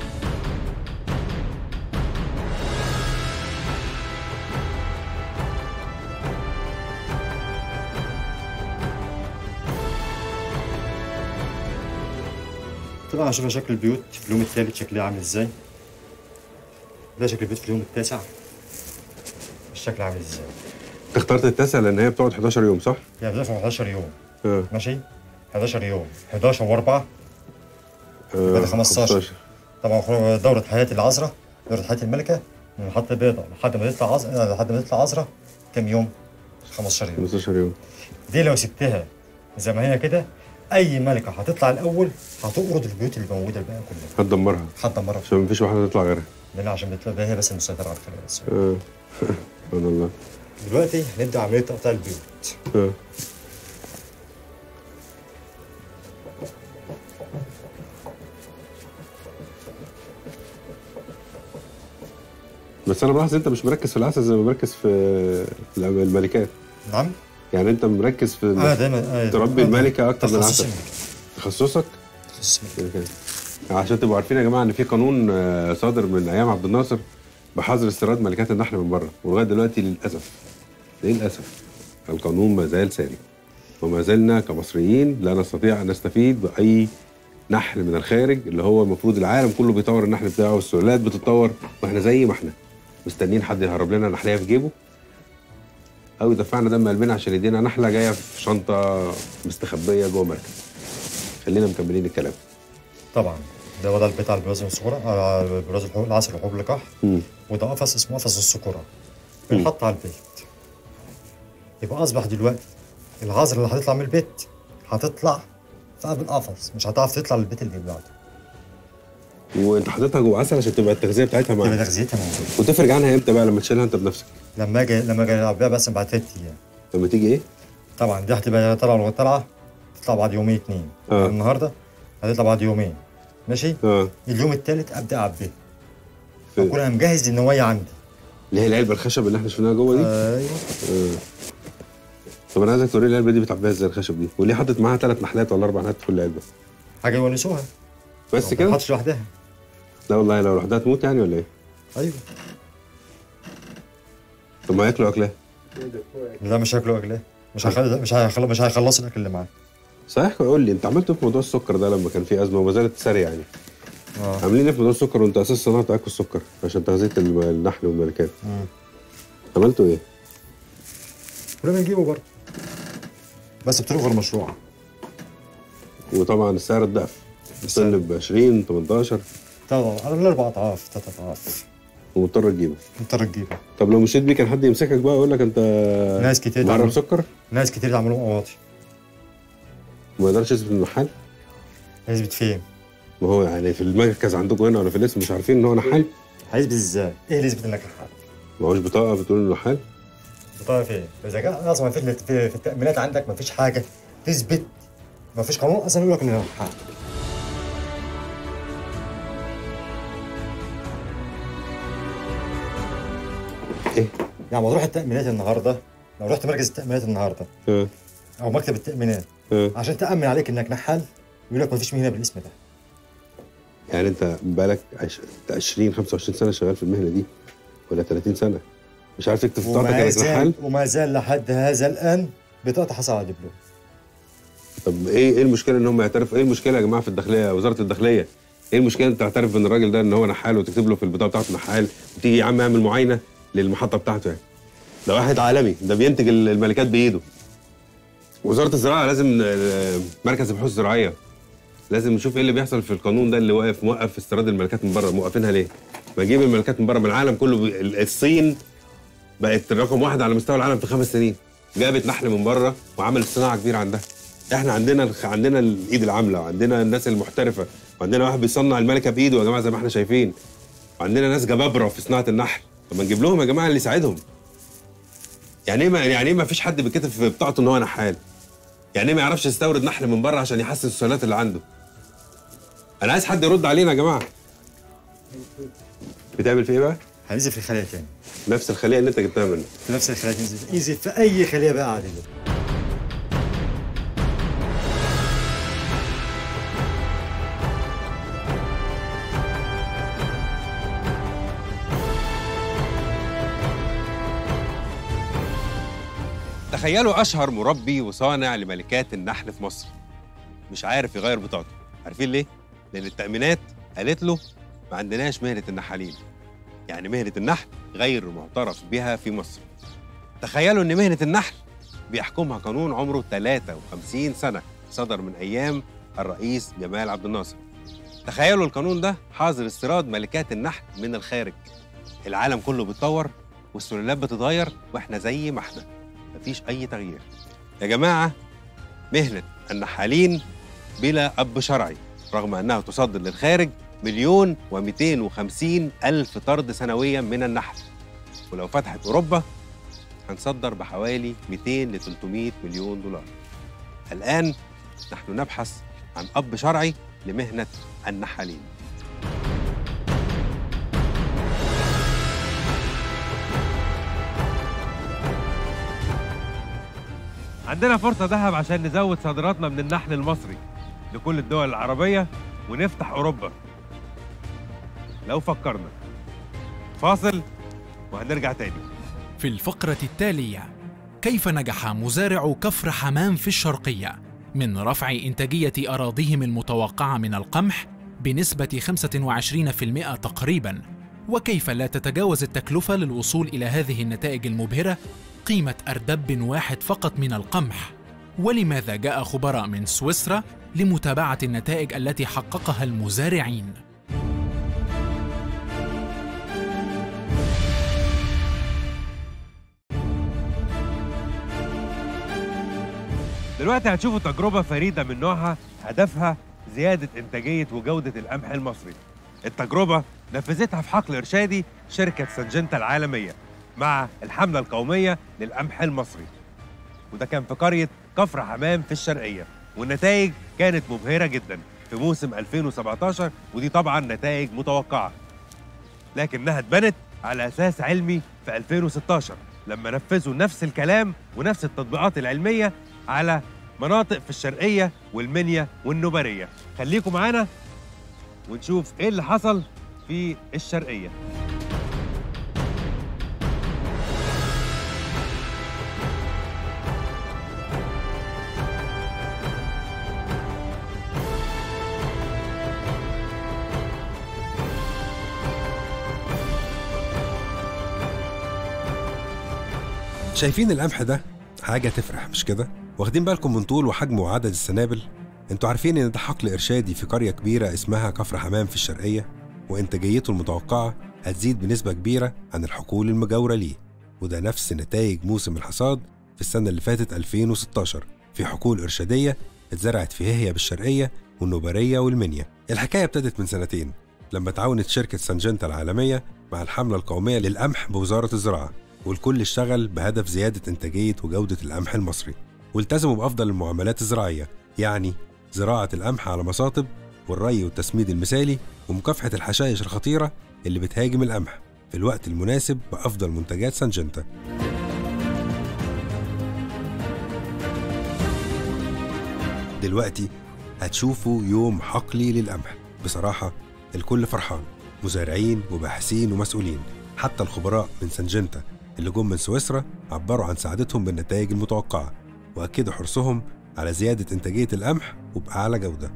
Speaker 12: طبعا اشوف شكل البيوت في اليوم الثالث شكلها عامل ازاي ده شكل البيوت في اليوم التاسع الشكل عامل ازاي
Speaker 8: انت اخترت التاسع لان هي بتقعد 11 يوم صح؟
Speaker 12: يعني بدأت من 11 يوم
Speaker 8: اه
Speaker 12: ماشي 11 يوم 11 و4
Speaker 8: آه،
Speaker 12: بدأ 15 طبعا خروج دورة حياة العذراء دورة حياة الملكة من حط بيضة لحد ما تطلع عذراء لحد ما تطلع عذراء كام يوم؟ 15 يوم
Speaker 8: 15 يوم
Speaker 12: دي لو سبتها زي ما هي كده أي ملكة هتطلع الأول هتقرض البيوت اللي موجودة الباقية كلها
Speaker 8: هتدمرها
Speaker 12: هتدمرها
Speaker 8: عشان مفيش واحده تطلع غيرها
Speaker 12: لأن عشان بتلاقي هي بس المسيطرة على الخلايا بس
Speaker 8: اه سبحان الله
Speaker 12: دلوقتي هنبدأ عملية تقطيع البيوت
Speaker 8: اه بس انا بلاحظ انت مش مركز في العسل زي ما مركز في في الملكات
Speaker 12: نعم
Speaker 8: يعني انت مركز في
Speaker 12: اه دايما آه
Speaker 8: تربي
Speaker 12: آه،
Speaker 8: الملكه اكتر من
Speaker 12: تخصص
Speaker 8: العسل
Speaker 12: الملكة.
Speaker 8: تخصصك
Speaker 12: تخصص الملكة.
Speaker 8: كده. عشان تبقوا عارفين يا جماعه ان في قانون آه، صادر من ايام عبد الناصر بحظر استيراد ملكات النحل من بره ولغايه دلوقتي للاسف للاسف القانون ما زال ساري وما زلنا كمصريين لا نستطيع ان نستفيد باي نحل من الخارج اللي هو المفروض العالم كله بيطور النحل بتاعه والسلالات بتتطور واحنا زي ما احنا مستنيين حد يهرب لنا نحليه في جيبه او يدفعنا دم قلبنا عشان يدينا نحله جايه في شنطه مستخبيه جوه مركز خلينا مكملين الكلام
Speaker 12: طبعا ده وضع البيت على البراز الصغرى على البراز الحبوب العسل وحبوب اللقاح وده قفص اسمه قفص السكرة بيتحط على البيت يبقى اصبح دلوقتي العذرة اللي هتطلع من البيت هتطلع في قلب القفص مش هتعرف تطلع للبيت اللي بعده
Speaker 8: وانت حاططها جوه عسل عشان تبقى التغذيه بتاعتها معاك
Speaker 12: تبقى تغذيتها موجوده
Speaker 8: وتفرج عنها امتى بقى لما تشيلها انت بنفسك
Speaker 12: لما اجي لما اجي العب بيها بس بعد ثلاث ايام
Speaker 8: لما تيجي ايه؟
Speaker 12: طبعا دي هتبقى طالعه لغايه طالعه تطلع بعد يومين اتنين
Speaker 8: آه.
Speaker 12: النهارده هتطلع بعد يومين ماشي
Speaker 8: اه
Speaker 12: اليوم الثالث ابدا اعبيها
Speaker 8: في-
Speaker 12: اكون انا مجهز النوايا عندي
Speaker 8: اللي هي العلبه الخشب اللي احنا شفناها جوه دي
Speaker 12: ايوه
Speaker 8: آه. طب انا عايزك توري لي العلبه دي بتعبيها ازاي الخشب دي وليه حاطط معاها ثلاث نحلات ولا اربع نحلات في كل علبه
Speaker 12: حاجه يونسوها
Speaker 8: بس
Speaker 12: ما
Speaker 8: كده
Speaker 12: تحطش لوحدها
Speaker 8: لا والله لو لوحدها تموت يعني ولا ايه
Speaker 12: ايوه
Speaker 8: طب ما ياكلوا اكلها
Speaker 12: لا مش هاكله اكلاه مش هيخلص مش هيخلص مش هيخلص الاكل اللي معاه
Speaker 8: صحيح قول لي انت عملت إيه في موضوع السكر ده لما كان في ازمه وما زالت ساريه يعني
Speaker 12: اه
Speaker 8: عاملين ايه في موضوع السكر وانت اساس صناعه اكل السكر عشان تغذيه الم- النحل والملكات
Speaker 12: مم.
Speaker 8: عملتوا ايه؟
Speaker 12: كنا بنجيبه برضه بس بطرق غير مشروعه
Speaker 8: وطبعا السعر اتضاعف السن ب 20 18
Speaker 12: طبعا على الاربع اضعاف ثلاث اضعاف
Speaker 8: ومضطر تجيبه
Speaker 12: مضطر تجيبه
Speaker 8: طب لو مشيت بيه كان حد يمسكك بقى يقول لك انت
Speaker 12: ناس كتير
Speaker 8: مهرب
Speaker 12: تعمل-
Speaker 8: سكر
Speaker 12: ناس كتير عملوا قواطي
Speaker 8: وما يقدرش يثبت المحل
Speaker 12: هيثبت فين؟
Speaker 8: ما هو يعني في المركز عندكم هنا ولا في الاسم مش عارفين ان هو نحال
Speaker 12: هيثبت ازاي؟ ايه اللي يثبت انك نحال؟
Speaker 8: ما هوش بطاقه بتقول انه نحال
Speaker 12: بطاقه فين؟ اذا كان اصلا ما فيش في, في التامينات عندك ما فيش حاجه تثبت ما فيش قانون اصلا يقول لك انك نحال
Speaker 8: ايه؟
Speaker 12: يعني ما تروح التامينات النهارده لو رحت مركز التامينات النهارده
Speaker 8: اه
Speaker 12: او مكتب التامينات
Speaker 8: اه
Speaker 12: عشان تامن عليك انك نحال يقول لك ما فيش مهنه بالاسم ده
Speaker 8: يعني انت بقالك عش- 20 25 سنه شغال في المهنه دي ولا 30 سنه مش عارف تكتب في بطاقتك
Speaker 12: وما
Speaker 8: انك
Speaker 12: زال
Speaker 8: نحال
Speaker 12: وما زال لحد هذا الان بطاقه حصل على دبلوم
Speaker 8: طب ايه ايه المشكله ان هم يعترفوا ايه المشكله يا جماعه في الداخليه وزاره الداخليه ايه المشكله انت تعترف ان الراجل ده ان هو نحال وتكتب له في البطاقه بتاعته نحال وتيجي يا عم اعمل معاينه للمحطه بتاعته يعني ده واحد عالمي ده بينتج ال- الملكات بايده وزاره الزراعه لازم آه، مركز البحوث الزراعيه لازم نشوف ايه اللي بيحصل في القانون ده اللي واقف موقف استيراد الملكات من بره موقفينها ليه؟ ما نجيب الملكات من بره من العالم كله بي- ال- الصين بقت رقم واحد على مستوى العالم في خمس سنين جابت نحل من بره وعملت صناعه كبيره عندها احنا عندنا الخ- عندنا الايد العامله وعندنا الناس المحترفه وعندنا واحد بيصنع الملكه بايده يا جماعه زي ما احنا شايفين وعندنا ناس جبابره في صناعه النحل طب ما نجيب لهم يا جماعه اللي يساعدهم يعني ايه ما يعني ايه ما فيش حد بيتكتب في بطاقته ان هو نحال يعني ايه ما يعرفش يستورد نحل من بره عشان يحسن السلالات اللي عنده انا عايز حد يرد علينا يا جماعه بتعمل في ايه بقى
Speaker 12: هننزل في الخليه تاني
Speaker 8: نفس الخليه اللي انت جبتها منه
Speaker 12: في نفس الخليه تنزل انزل في اي خليه بقى عاديه
Speaker 1: تخيلوا اشهر مربي وصانع لملكات النحل في مصر مش عارف يغير بطاقته عارفين ليه لان التامينات قالت له ما عندناش مهنه النحالين يعني مهنه النحل غير معترف بها في مصر تخيلوا ان مهنه النحل بيحكمها قانون عمره 53 سنه صدر من ايام الرئيس جمال عبد الناصر تخيلوا القانون ده حاظر استيراد ملكات النحل من الخارج العالم كله بيتطور والسلالات بتتغير واحنا زي ما احنا مفيش أي تغيير. يا جماعة مهنة النحالين بلا أب شرعي رغم أنها تصدر للخارج مليون ومئتين وخمسين ألف طرد سنويا من النحل ولو فتحت أوروبا هنصدر بحوالي 200 ل 300 مليون دولار. الآن نحن نبحث عن أب شرعي لمهنة النحالين. عندنا فرصة ذهب عشان نزود صادراتنا من النحل المصري لكل الدول العربية ونفتح أوروبا لو فكرنا فاصل وهنرجع تاني
Speaker 2: في الفقرة التالية كيف نجح مزارع كفر حمام في الشرقية من رفع إنتاجية أراضيهم المتوقعة من القمح بنسبة 25% تقريباً وكيف لا تتجاوز التكلفة للوصول إلى هذه النتائج المبهرة قيمة أردب واحد فقط من القمح ولماذا جاء خبراء من سويسرا لمتابعة النتائج التي حققها المزارعين
Speaker 1: دلوقتي هتشوفوا تجربة فريدة من نوعها هدفها زيادة إنتاجية وجودة القمح المصري التجربة نفذتها في حقل إرشادي شركة سنجنتا العالمية مع الحملة القومية للقمح المصري وده كان في قرية كفر حمام في الشرقية والنتائج كانت مبهرة جدا في موسم 2017 ودي طبعا نتائج متوقعة لكنها اتبنت على أساس علمي في 2016 لما نفذوا نفس الكلام ونفس التطبيقات العلمية على مناطق في الشرقية والمنيا والنوبرية خليكم معانا ونشوف ايه اللي حصل في الشرقية
Speaker 8: شايفين القمح ده حاجة تفرح مش كده؟ واخدين بالكم من طول وحجمه وعدد السنابل؟ انتوا عارفين ان ده حقل ارشادي في قرية كبيرة اسمها كفر حمام في الشرقية وانتاجيته المتوقعة هتزيد بنسبة كبيرة عن الحقول المجاورة ليه وده نفس نتائج موسم الحصاد في السنة اللي فاتت 2016 في حقول إرشادية اتزرعت في هي بالشرقية والنوبرية والمنيا الحكاية ابتدت من سنتين لما تعاونت شركة سنجنتا العالمية مع الحملة القومية للقمح بوزارة الزراعة والكل اشتغل بهدف زيادة إنتاجية وجودة القمح المصري والتزموا بأفضل المعاملات الزراعية يعني زراعة القمح على مصاطب والري والتسميد المثالي ومكافحة الحشائش الخطيرة اللي بتهاجم القمح في الوقت المناسب بأفضل منتجات سنجنتا دلوقتي هتشوفوا يوم حقلي للقمح بصراحة الكل فرحان مزارعين وباحثين ومسؤولين حتى الخبراء من سنجنتا اللي جم من سويسرا عبروا عن سعادتهم بالنتائج المتوقعة وأكدوا حرصهم على زيادة إنتاجية القمح وبأعلى جودة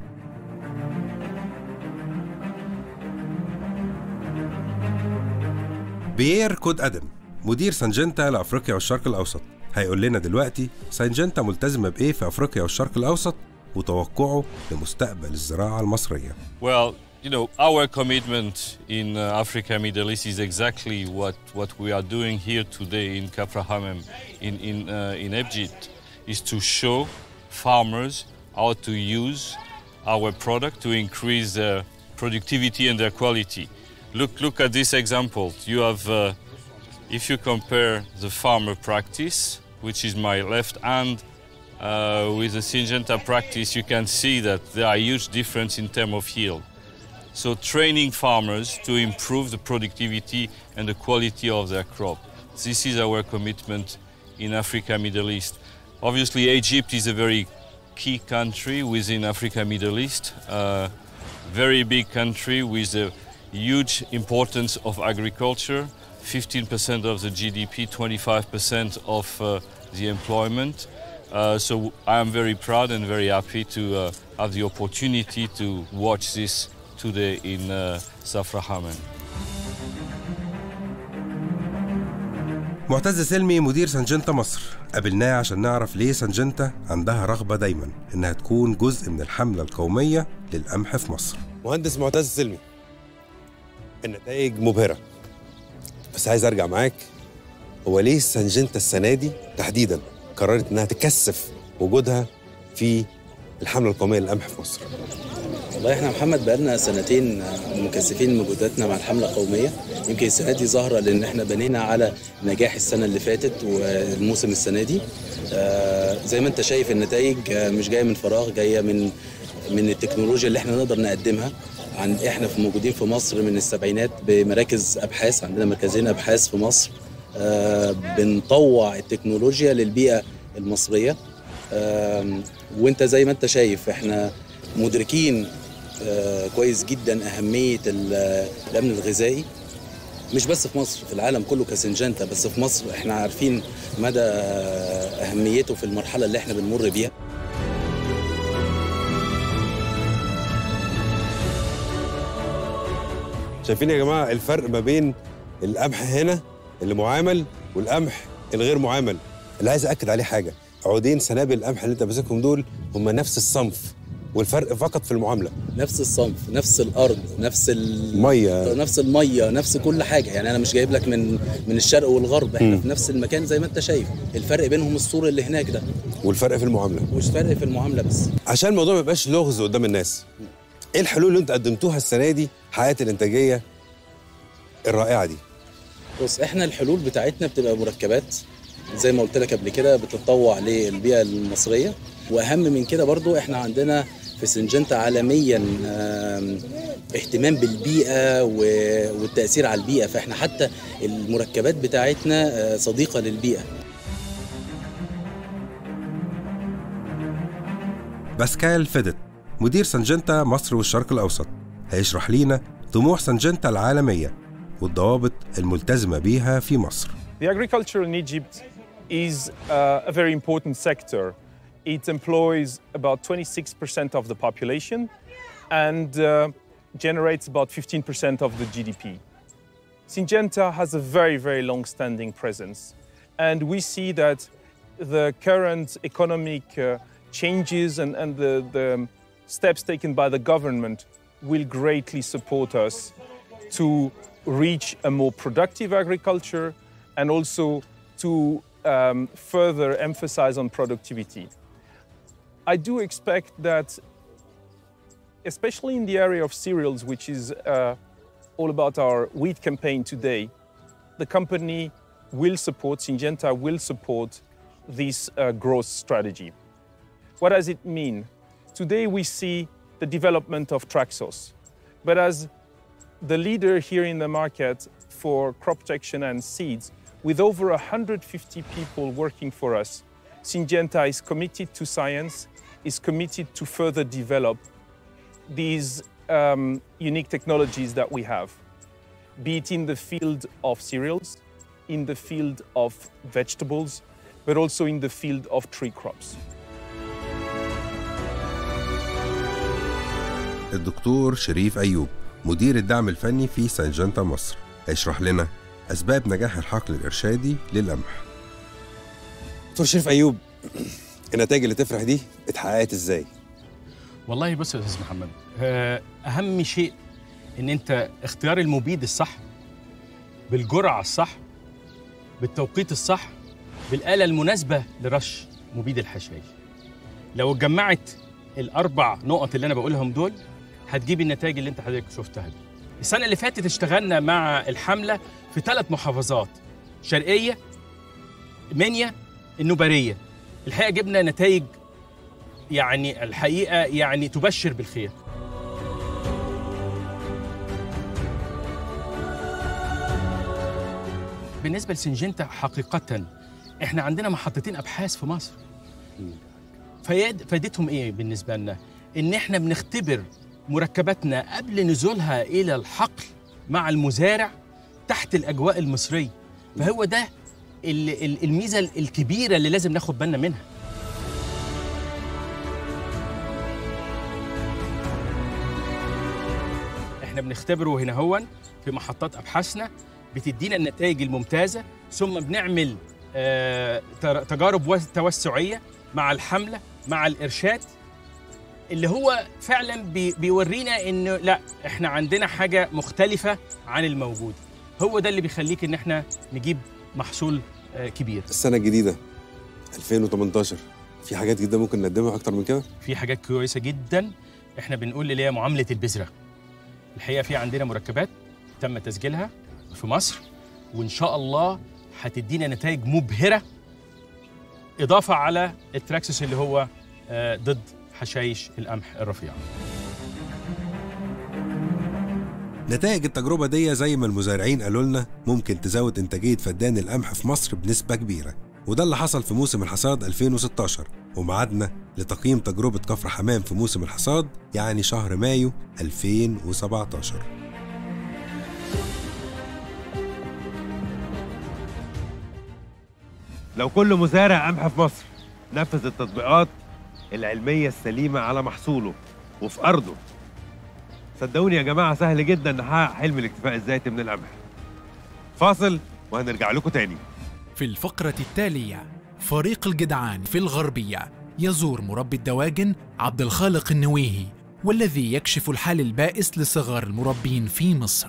Speaker 8: بيير كود أدم مدير سنجنتا لأفريقيا والشرق الأوسط هيقول لنا دلوقتي سنجنتا ملتزمة بإيه في أفريقيا والشرق الأوسط وتوقعه لمستقبل الزراعة المصرية
Speaker 13: Well, you know, our commitment in uh, Africa, Middle East is exactly what, what we are doing here today in Kafra Hamem, in, in, uh, in Egypt, is to show farmers how to use our product to increase their productivity and their quality. Look, look at this example. You have, uh, if you compare the farmer practice, which is my left hand, uh, with the Syngenta practice, you can see that there are huge difference in terms of yield. So training farmers to improve the productivity and the quality of their crop. This is our commitment in Africa, Middle East. Obviously, Egypt is a very key country within Africa, Middle East. Uh, very big country with a huge importance of agriculture. 15% of the GDP, 25% of uh, the employment. Uh, so I am very proud and very happy to uh, have the opportunity to watch this today in uh, Safra Haman.
Speaker 8: معتز سلمي مدير سنجنتا مصر قابلناه عشان نعرف ليه سنجنتا عندها رغبة دايما إنها تكون جزء من الحملة القومية للقمح في مصر
Speaker 5: مهندس معتز سلمي النتائج مبهرة بس عايز أرجع معاك هو ليه سنجنتا السنة دي تحديدا قررت إنها تكثف وجودها في الحملة القومية للقمح في مصر
Speaker 14: والله احنا محمد بقالنا سنتين مكثفين مجهوداتنا مع الحمله القوميه يمكن السنه دي ظاهره لان احنا بنينا على نجاح السنه اللي فاتت والموسم السنه دي آه زي ما انت شايف النتائج مش جايه من فراغ جايه من من التكنولوجيا اللي احنا نقدر نقدمها عن احنا في موجودين في مصر من السبعينات بمراكز ابحاث عندنا مركزين ابحاث في مصر آه بنطوع التكنولوجيا للبيئه المصريه آه وانت زي ما انت شايف احنا مدركين آه كويس جدا اهميه الامن الغذائي مش بس في مصر في العالم كله كسنجنتا بس في مصر احنا عارفين مدى اهميته في المرحله اللي احنا بنمر بيها
Speaker 8: شايفين يا جماعه الفرق ما بين القمح هنا اللي معامل والقمح الغير معامل اللي عايز اكد عليه حاجه عودين سنابل القمح اللي انت ماسكهم دول هم نفس الصنف والفرق فقط في المعامله
Speaker 14: نفس الصنف نفس الارض نفس ال...
Speaker 8: ميه
Speaker 14: نفس الميه نفس كل حاجه يعني انا مش جايب لك من من الشرق والغرب احنا
Speaker 8: مم.
Speaker 14: في نفس المكان زي ما انت شايف الفرق بينهم السور اللي هناك ده
Speaker 8: والفرق في المعامله
Speaker 14: مش فرق في المعامله بس
Speaker 8: عشان الموضوع ما يبقاش لغز قدام الناس ايه الحلول اللي انتوا قدمتوها السنه دي حققت الانتاجيه الرائعه دي
Speaker 14: بص احنا الحلول بتاعتنا بتبقى مركبات زي ما قلت لك قبل كده بتتطوع للبيئه المصريه واهم من كده برضو احنا عندنا في سنجنتا عالميا آم، اهتمام بالبيئه و- والتاثير على البيئه فاحنا حتى المركبات بتاعتنا آه، صديقه للبيئه
Speaker 8: باسكال فيدت مدير سنجنتا مصر والشرق الأوسط هيشرح لينا طموح سنجنتا العالمية والضوابط الملتزمة بيها في مصر
Speaker 15: The agriculture in Egypt is uh, a very important sector. It employs about 26% of the population and uh, generates about 15% of the GDP. Syngenta has a very, very long standing presence. And we see that the current economic uh, changes and, and the, the steps taken by the government will greatly support us to reach a more productive agriculture and also to um, further emphasize on productivity. I do expect that, especially in the area of cereals, which is uh, all about our wheat campaign today, the company will support, Syngenta will support this uh, growth strategy. What does it mean? Today we see the development of Traxos, but as the leader here in the market for crop protection and seeds, with over 150 people working for us, Syngenta is committed to science, is committed to further develop these um, unique technologies that we have, be it in the field of cereals, in the field of vegetables, but also in the field of tree crops.
Speaker 8: الدكتور شريف أيوب مدير الدعم الفني في سنجنتا مصر هيشرح لنا أسباب نجاح الحقل الإرشادي للقمح دكتور شريف أيوب النتائج اللي تفرح دي اتحققت إزاي؟
Speaker 16: والله بص يا استاذ محمد آه، اهم شيء ان انت اختيار المبيد الصح بالجرعه الصح بالتوقيت الصح بالاله المناسبه لرش مبيد الحشائش لو اتجمعت الاربع نقط اللي انا بقولهم دول هتجيب النتائج اللي انت حضرتك شفتها دي السنه اللي فاتت اشتغلنا مع الحمله في ثلاث محافظات شرقيه منيا النوباريه الحقيقه جبنا نتائج يعني الحقيقه يعني تبشر بالخير بالنسبه لسنجنتا حقيقه احنا عندنا محطتين ابحاث في مصر فيد فائدتهم ايه بالنسبه لنا ان احنا بنختبر مركباتنا قبل نزولها الى الحقل مع المزارع تحت الاجواء المصريه فهو ده ال- ال- الميزه الكبيره اللي لازم ناخد بالنا منها احنا بنختبره هنا هون في محطات ابحاثنا بتدينا النتائج الممتازه ثم بنعمل آه، تر- تجارب وس- توسعيه مع الحمله مع الارشاد اللي هو فعلا بي- بيورينا انه لا احنا عندنا حاجه مختلفه عن الموجود هو ده اللي بيخليك ان احنا نجيب محصول آه، كبير
Speaker 8: السنة الجديدة 2018 في حاجات جدا ممكن نقدمها أكتر من كده؟
Speaker 16: في حاجات كويسه جدا احنا بنقول اللي هي معامله البذره الحقيقه في عندنا مركبات تم تسجيلها في مصر وان شاء الله هتدينا نتائج مبهره اضافه على التراكسس اللي هو آه، ضد حشائش القمح الرفيع
Speaker 8: نتائج التجربة دي زي ما المزارعين قالوا لنا ممكن تزود إنتاجية فدان القمح في مصر بنسبة كبيرة وده اللي حصل في موسم الحصاد 2016 وميعادنا لتقييم تجربة كفر حمام في موسم الحصاد يعني شهر مايو 2017
Speaker 1: لو كل مزارع قمح في مصر نفذ التطبيقات العلمية السليمة على محصوله وفي أرضه صدقوني يا جماعه سهل جدا نحقق حلم الاكتفاء الذاتي من القمح فاصل وهنرجع لكم تاني
Speaker 2: في الفقرة التالية فريق الجدعان في الغربية يزور مربي الدواجن عبد الخالق النويهي والذي يكشف الحال البائس لصغار المربين في مصر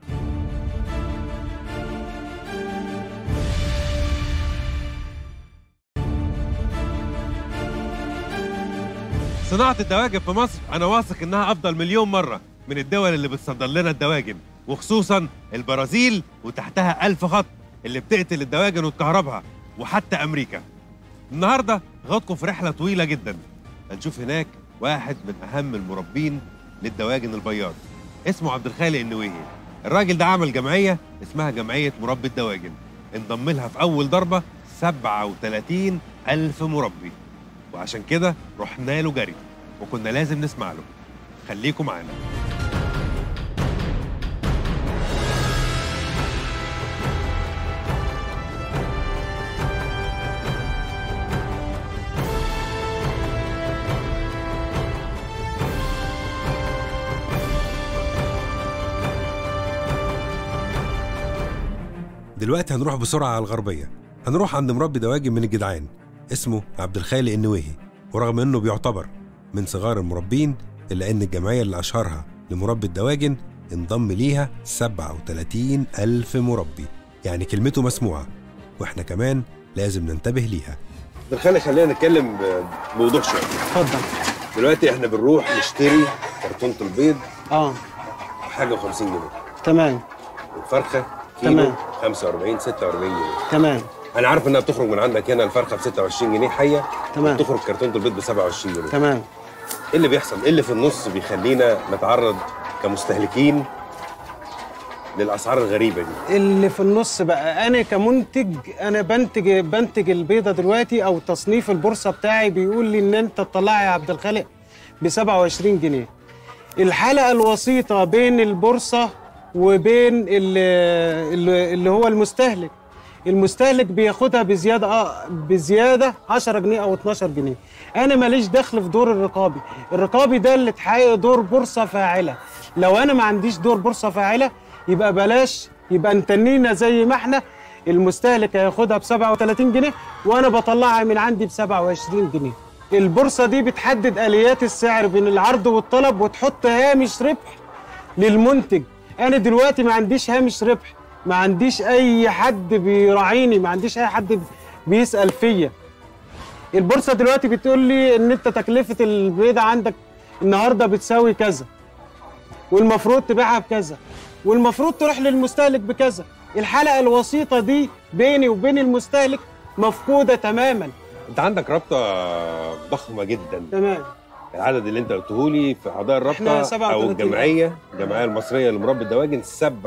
Speaker 1: صناعة الدواجن في مصر أنا واثق إنها أفضل مليون مرة من الدول اللي بتصدر لنا الدواجن وخصوصا البرازيل وتحتها ألف خط اللي بتقتل الدواجن وتكهربها وحتى أمريكا النهاردة غادكم في رحلة طويلة جدا هنشوف هناك واحد من أهم المربين للدواجن البياض اسمه عبد الخالق النويهي الراجل ده عمل جمعية اسمها جمعية مربي الدواجن انضم لها في أول ضربة 37 ألف مربي وعشان كده رحنا له جري وكنا لازم نسمع له خليكم معانا
Speaker 8: دلوقتي هنروح بسرعة على الغربية هنروح عند مربي دواجن من الجدعان اسمه عبد الخالق النويهي ورغم انه بيعتبر من صغار المربين الا ان الجمعية اللي اشهرها لمربي الدواجن انضم ليها 37 ألف مربي يعني كلمته مسموعة واحنا كمان لازم ننتبه ليها
Speaker 5: عبد الخالق خلينا نتكلم ب- بوضوح شوية
Speaker 17: اتفضل
Speaker 5: دلوقتي احنا بنروح نشتري كرتونة البيض
Speaker 17: اه
Speaker 5: بحاجة و50 جنيه
Speaker 17: تمام
Speaker 5: الفرخة كيلو
Speaker 17: تمام.
Speaker 5: 45 46 جنيه
Speaker 17: تمام
Speaker 5: انا عارف انها بتخرج من عندك هنا الفرخه ب 26 جنيه حيه
Speaker 17: تمام.
Speaker 5: بتخرج كرتونه البيض ب 27 جنيه
Speaker 17: تمام
Speaker 5: ايه اللي بيحصل ايه اللي في النص بيخلينا نتعرض كمستهلكين للاسعار الغريبه دي
Speaker 17: اللي في النص بقى انا كمنتج انا بنتج بنتج البيضه دلوقتي او تصنيف البورصه بتاعي بيقول لي ان انت تطلعها يا عبد الخالق ب 27 جنيه الحلقه الوسيطه بين البورصه وبين اللي, اللي اللي هو المستهلك المستهلك بياخدها بزياده اه بزياده 10 جنيه او 12 جنيه انا ماليش دخل في دور الرقابي الرقابي ده اللي تحقق دور بورصه فاعله لو انا ما عنديش دور بورصه فاعله يبقى بلاش يبقى نتنينا زي ما احنا المستهلك هياخدها ب 37 جنيه وانا بطلعها من عندي ب 27 جنيه البورصه دي بتحدد اليات السعر بين العرض والطلب وتحط هامش ربح للمنتج انا دلوقتي ما عنديش هامش ربح ما عنديش اي حد بيراعيني ما عنديش اي حد بيسال فيا البورصه دلوقتي بتقول لي ان انت تكلفه البيضه عندك النهارده بتساوي كذا والمفروض تبيعها بكذا والمفروض تروح للمستهلك بكذا الحلقه الوسيطه دي بيني وبين المستهلك مفقوده تماما
Speaker 5: انت عندك رابطه ضخمه جدا
Speaker 17: تمام
Speaker 5: العدد اللي انت قلته لي في اعضاء
Speaker 17: احنا
Speaker 5: الرابطه
Speaker 17: 37
Speaker 5: او الجمعيه الجمعيه المصريه لمربي الدواجن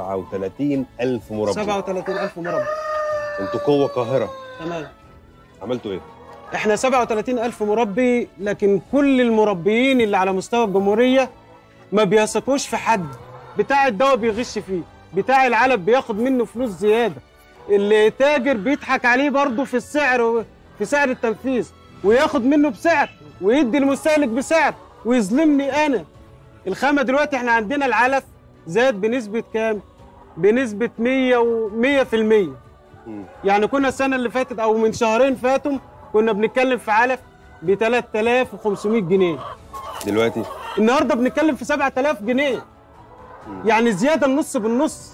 Speaker 5: 37 الف مربي
Speaker 17: 37000 مربى
Speaker 5: انتوا قوه قاهره
Speaker 17: تمام
Speaker 5: عملتوا ايه
Speaker 17: احنا 37000 مربي لكن كل المربيين اللي على مستوى الجمهوريه ما بيثقوش في حد بتاع الدواء بيغش فيه بتاع العلب بياخد منه فلوس زياده اللي تاجر بيضحك عليه برضه في السعر في سعر التنفيذ وياخد منه بسعر ويدي المستهلك بسعر ويظلمني انا الخامه دلوقتي احنا عندنا العلف زاد بنسبه كام بنسبه 100 و 100% يعني كنا السنه اللي فاتت او من شهرين فاتوا كنا بنتكلم في علف ب 3500 جنيه
Speaker 5: دلوقتي
Speaker 17: النهارده بنتكلم في 7000 جنيه يعني زياده النص بالنص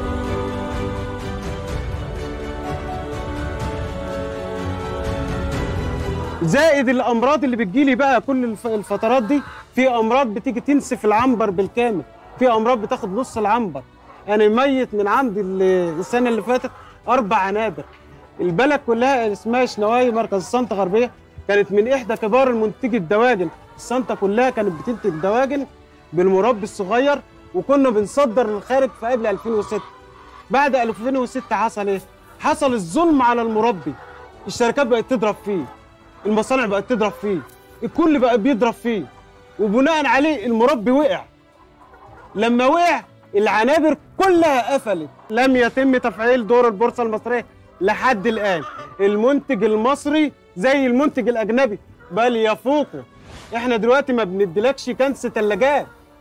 Speaker 17: زائد الامراض اللي بتجيلي بقى كل الف- الفترات دي في امراض بتيجي تنسف العنبر بالكامل في امراض بتاخد نص العنبر انا ميت من عندي ال- السنه اللي فاتت اربع عنابر البلد كلها اسمها شنواي مركز السنطه غربيه كانت من احدى كبار المنتجي الدواجن السنطه كلها كانت بتنتج دواجن بالمربي الصغير وكنا بنصدر للخارج في قبل 2006 بعد 2006 حصل ايه حصل الظلم على المربي الشركات بقت تضرب فيه المصانع بقت تضرب فيه الكل بقى بيضرب فيه وبناء عليه المربي وقع لما وقع العنابر كلها قفلت لم يتم تفعيل دور البورصه المصريه لحد الان المنتج المصري زي المنتج الاجنبي بل يفوقه احنا دلوقتي ما بنديلكش كنس ثلاجات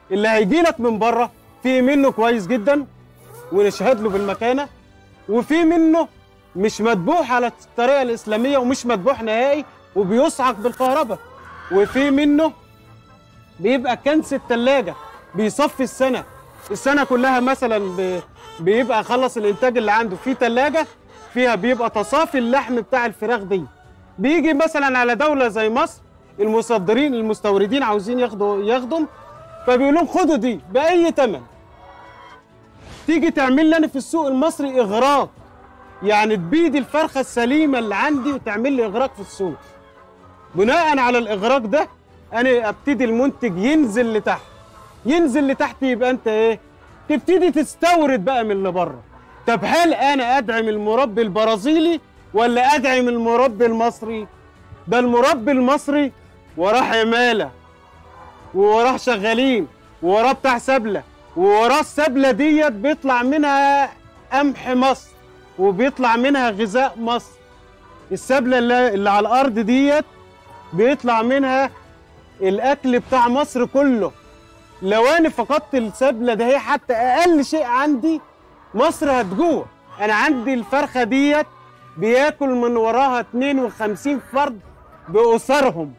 Speaker 17: اللي هيجي لك من بره في منه كويس جدا ونشهد له بالمكانه وفي منه مش مذبوح على الطريقه الاسلاميه ومش مذبوح نهائي وبيصعق بالكهرباء وفي منه بيبقى كنس التلاجة بيصفي السنة السنة كلها مثلا ب- بيبقى خلص الإنتاج اللي عنده في تلاجة فيها بيبقى تصافي اللحم بتاع الفراخ دي بيجي مثلا على دولة زي مصر المصدرين المستوردين عاوزين ياخدوا ياخدوا فبيقول لهم خدوا دي بأي ثمن تيجي تعمل لي انا في السوق المصري اغراق يعني تبيد الفرخه السليمه اللي عندي وتعمل لي اغراق في السوق بناء على الاغراق ده انا ابتدي المنتج ينزل لتحت ينزل لتحت يبقى انت ايه تبتدي تستورد بقى من اللي بره طب هل انا ادعم المربي البرازيلي ولا ادعم المربي المصري ده المربي المصري وراه عماله ووراه شغالين ووراه بتاع سبله ووراه السبله ديت بيطلع منها قمح مصر وبيطلع منها غذاء مصر السبله اللي, اللي على الارض ديت بيطلع منها الاكل بتاع مصر كله لو انا فقدت السبله ده هي حتى اقل شيء عندي مصر هتجوع انا عندي الفرخه ديت بياكل من وراها 52 فرد باسرهم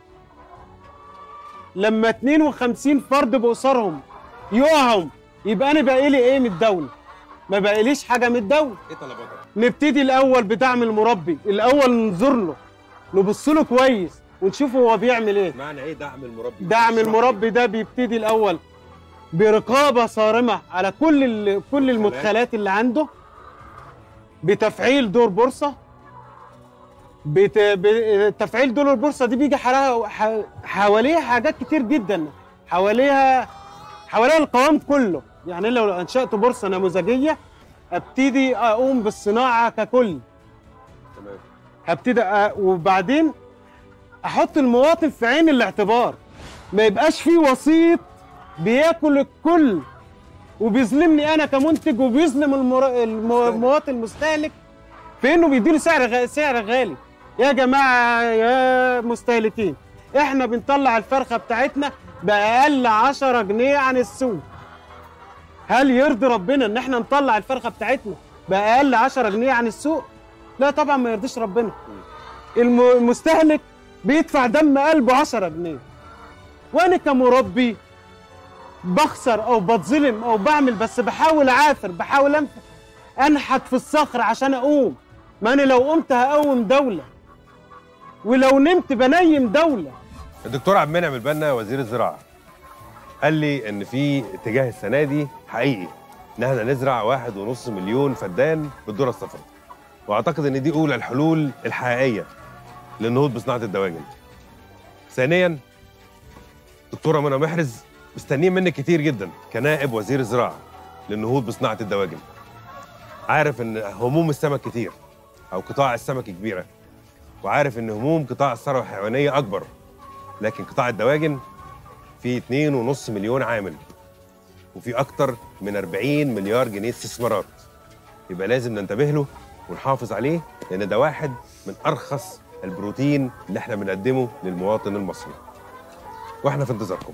Speaker 17: لما 52 فرد باسرهم يقعهم يبقى انا باقي لي ايه من الدوله ما باقيليش حاجه من الدوله
Speaker 1: ايه طلباتك؟
Speaker 17: نبتدي الاول بدعم المربي الاول ننظر له نبص له كويس ونشوف هو بيعمل ايه
Speaker 1: معنى ايه دعم المربي؟
Speaker 17: دعم المربي ده بيبتدي الاول برقابه صارمه على كل ال- كل المدخلات اللي عنده بتفعيل دور بورصه بت... ب- تفعيل دور البورصه دي بيجي حرا- ح... حواليها حاجات كتير جدا حواليها حواليها القوام كله يعني لو انشات بورصه نموذجيه ابتدي اقوم بالصناعه ككل
Speaker 1: تمام
Speaker 17: هبتدي أ... وبعدين احط المواطن في عين الاعتبار ما يبقاش في وسيط بياكل الكل وبيظلمني انا كمنتج وبيظلم المر... الم... المواطن المستهلك في انه بيديله سعر غ... سعر غالي يا جماعه يا مستهلكين احنا بنطلع الفرخه بتاعتنا باقل 10 جنيه عن السوق هل يرضي ربنا ان احنا نطلع الفرخه بتاعتنا باقل 10 جنيه عن السوق لا طبعا ما يرضيش ربنا الم... المستهلك بيدفع دم قلبه 10 جنيه وانا كمربي بخسر او بتظلم او بعمل بس بحاول اعافر بحاول أنف... انحت في الصخر عشان اقوم ما انا لو قمت هقوم دوله ولو نمت بنيم دوله
Speaker 1: الدكتور عبد المنعم البنا وزير الزراعه قال لي ان في اتجاه السنه دي حقيقي ان احنا نزرع واحد ونص مليون فدان بالذره الصفراء واعتقد ان دي اولى الحلول الحقيقيه للنهوض بصناعه الدواجن ثانيا دكتوره منى محرز مستنيين منك كتير جدا كنائب وزير الزراعه للنهوض بصناعه الدواجن عارف ان هموم السمك كتير او قطاع السمك كبيره وعارف ان هموم قطاع الثروه الحيوانيه اكبر لكن قطاع الدواجن فيه 2.5 مليون عامل وفي اكتر من 40 مليار جنيه استثمارات يبقى لازم ننتبه له ونحافظ عليه لان ده واحد من ارخص البروتين اللي احنا بنقدمه للمواطن المصري واحنا في انتظاركم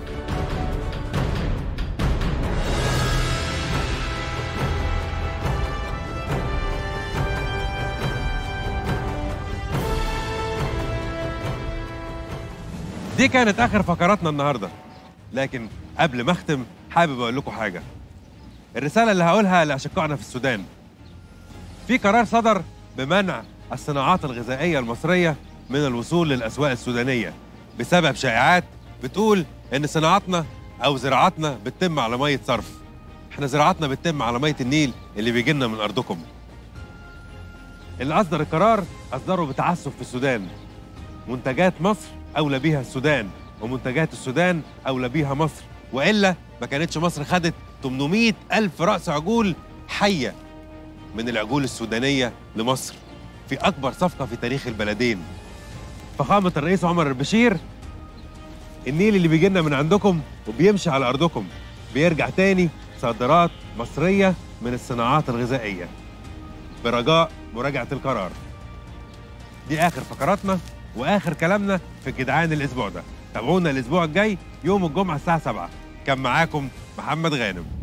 Speaker 1: دي كانت اخر فقراتنا النهارده لكن قبل ما اختم حابب اقول لكم حاجه الرساله اللي هقولها لاشقائنا في السودان في قرار صدر بمنع الصناعات الغذائيه المصريه من الوصول للاسواق السودانيه بسبب شائعات بتقول ان صناعاتنا او زراعتنا بتتم على ميه صرف احنا زراعتنا بتتم على ميه النيل اللي بيجي لنا من ارضكم اللي اصدر القرار اصدره بتعسف في السودان منتجات مصر اولى بيها السودان ومنتجات السودان اولى بيها مصر والا ما كانتش مصر خدت 800 الف راس عجول حيه من العجول السودانيه لمصر في اكبر صفقه في تاريخ البلدين فخامه الرئيس عمر البشير النيل اللي بيجي لنا من عندكم وبيمشي على ارضكم بيرجع تاني صادرات مصريه من الصناعات الغذائيه برجاء مراجعه القرار دي اخر فقراتنا واخر كلامنا في الجدعان الاسبوع ده تابعونا الاسبوع الجاي يوم الجمعه الساعه 7 كان معاكم محمد غانم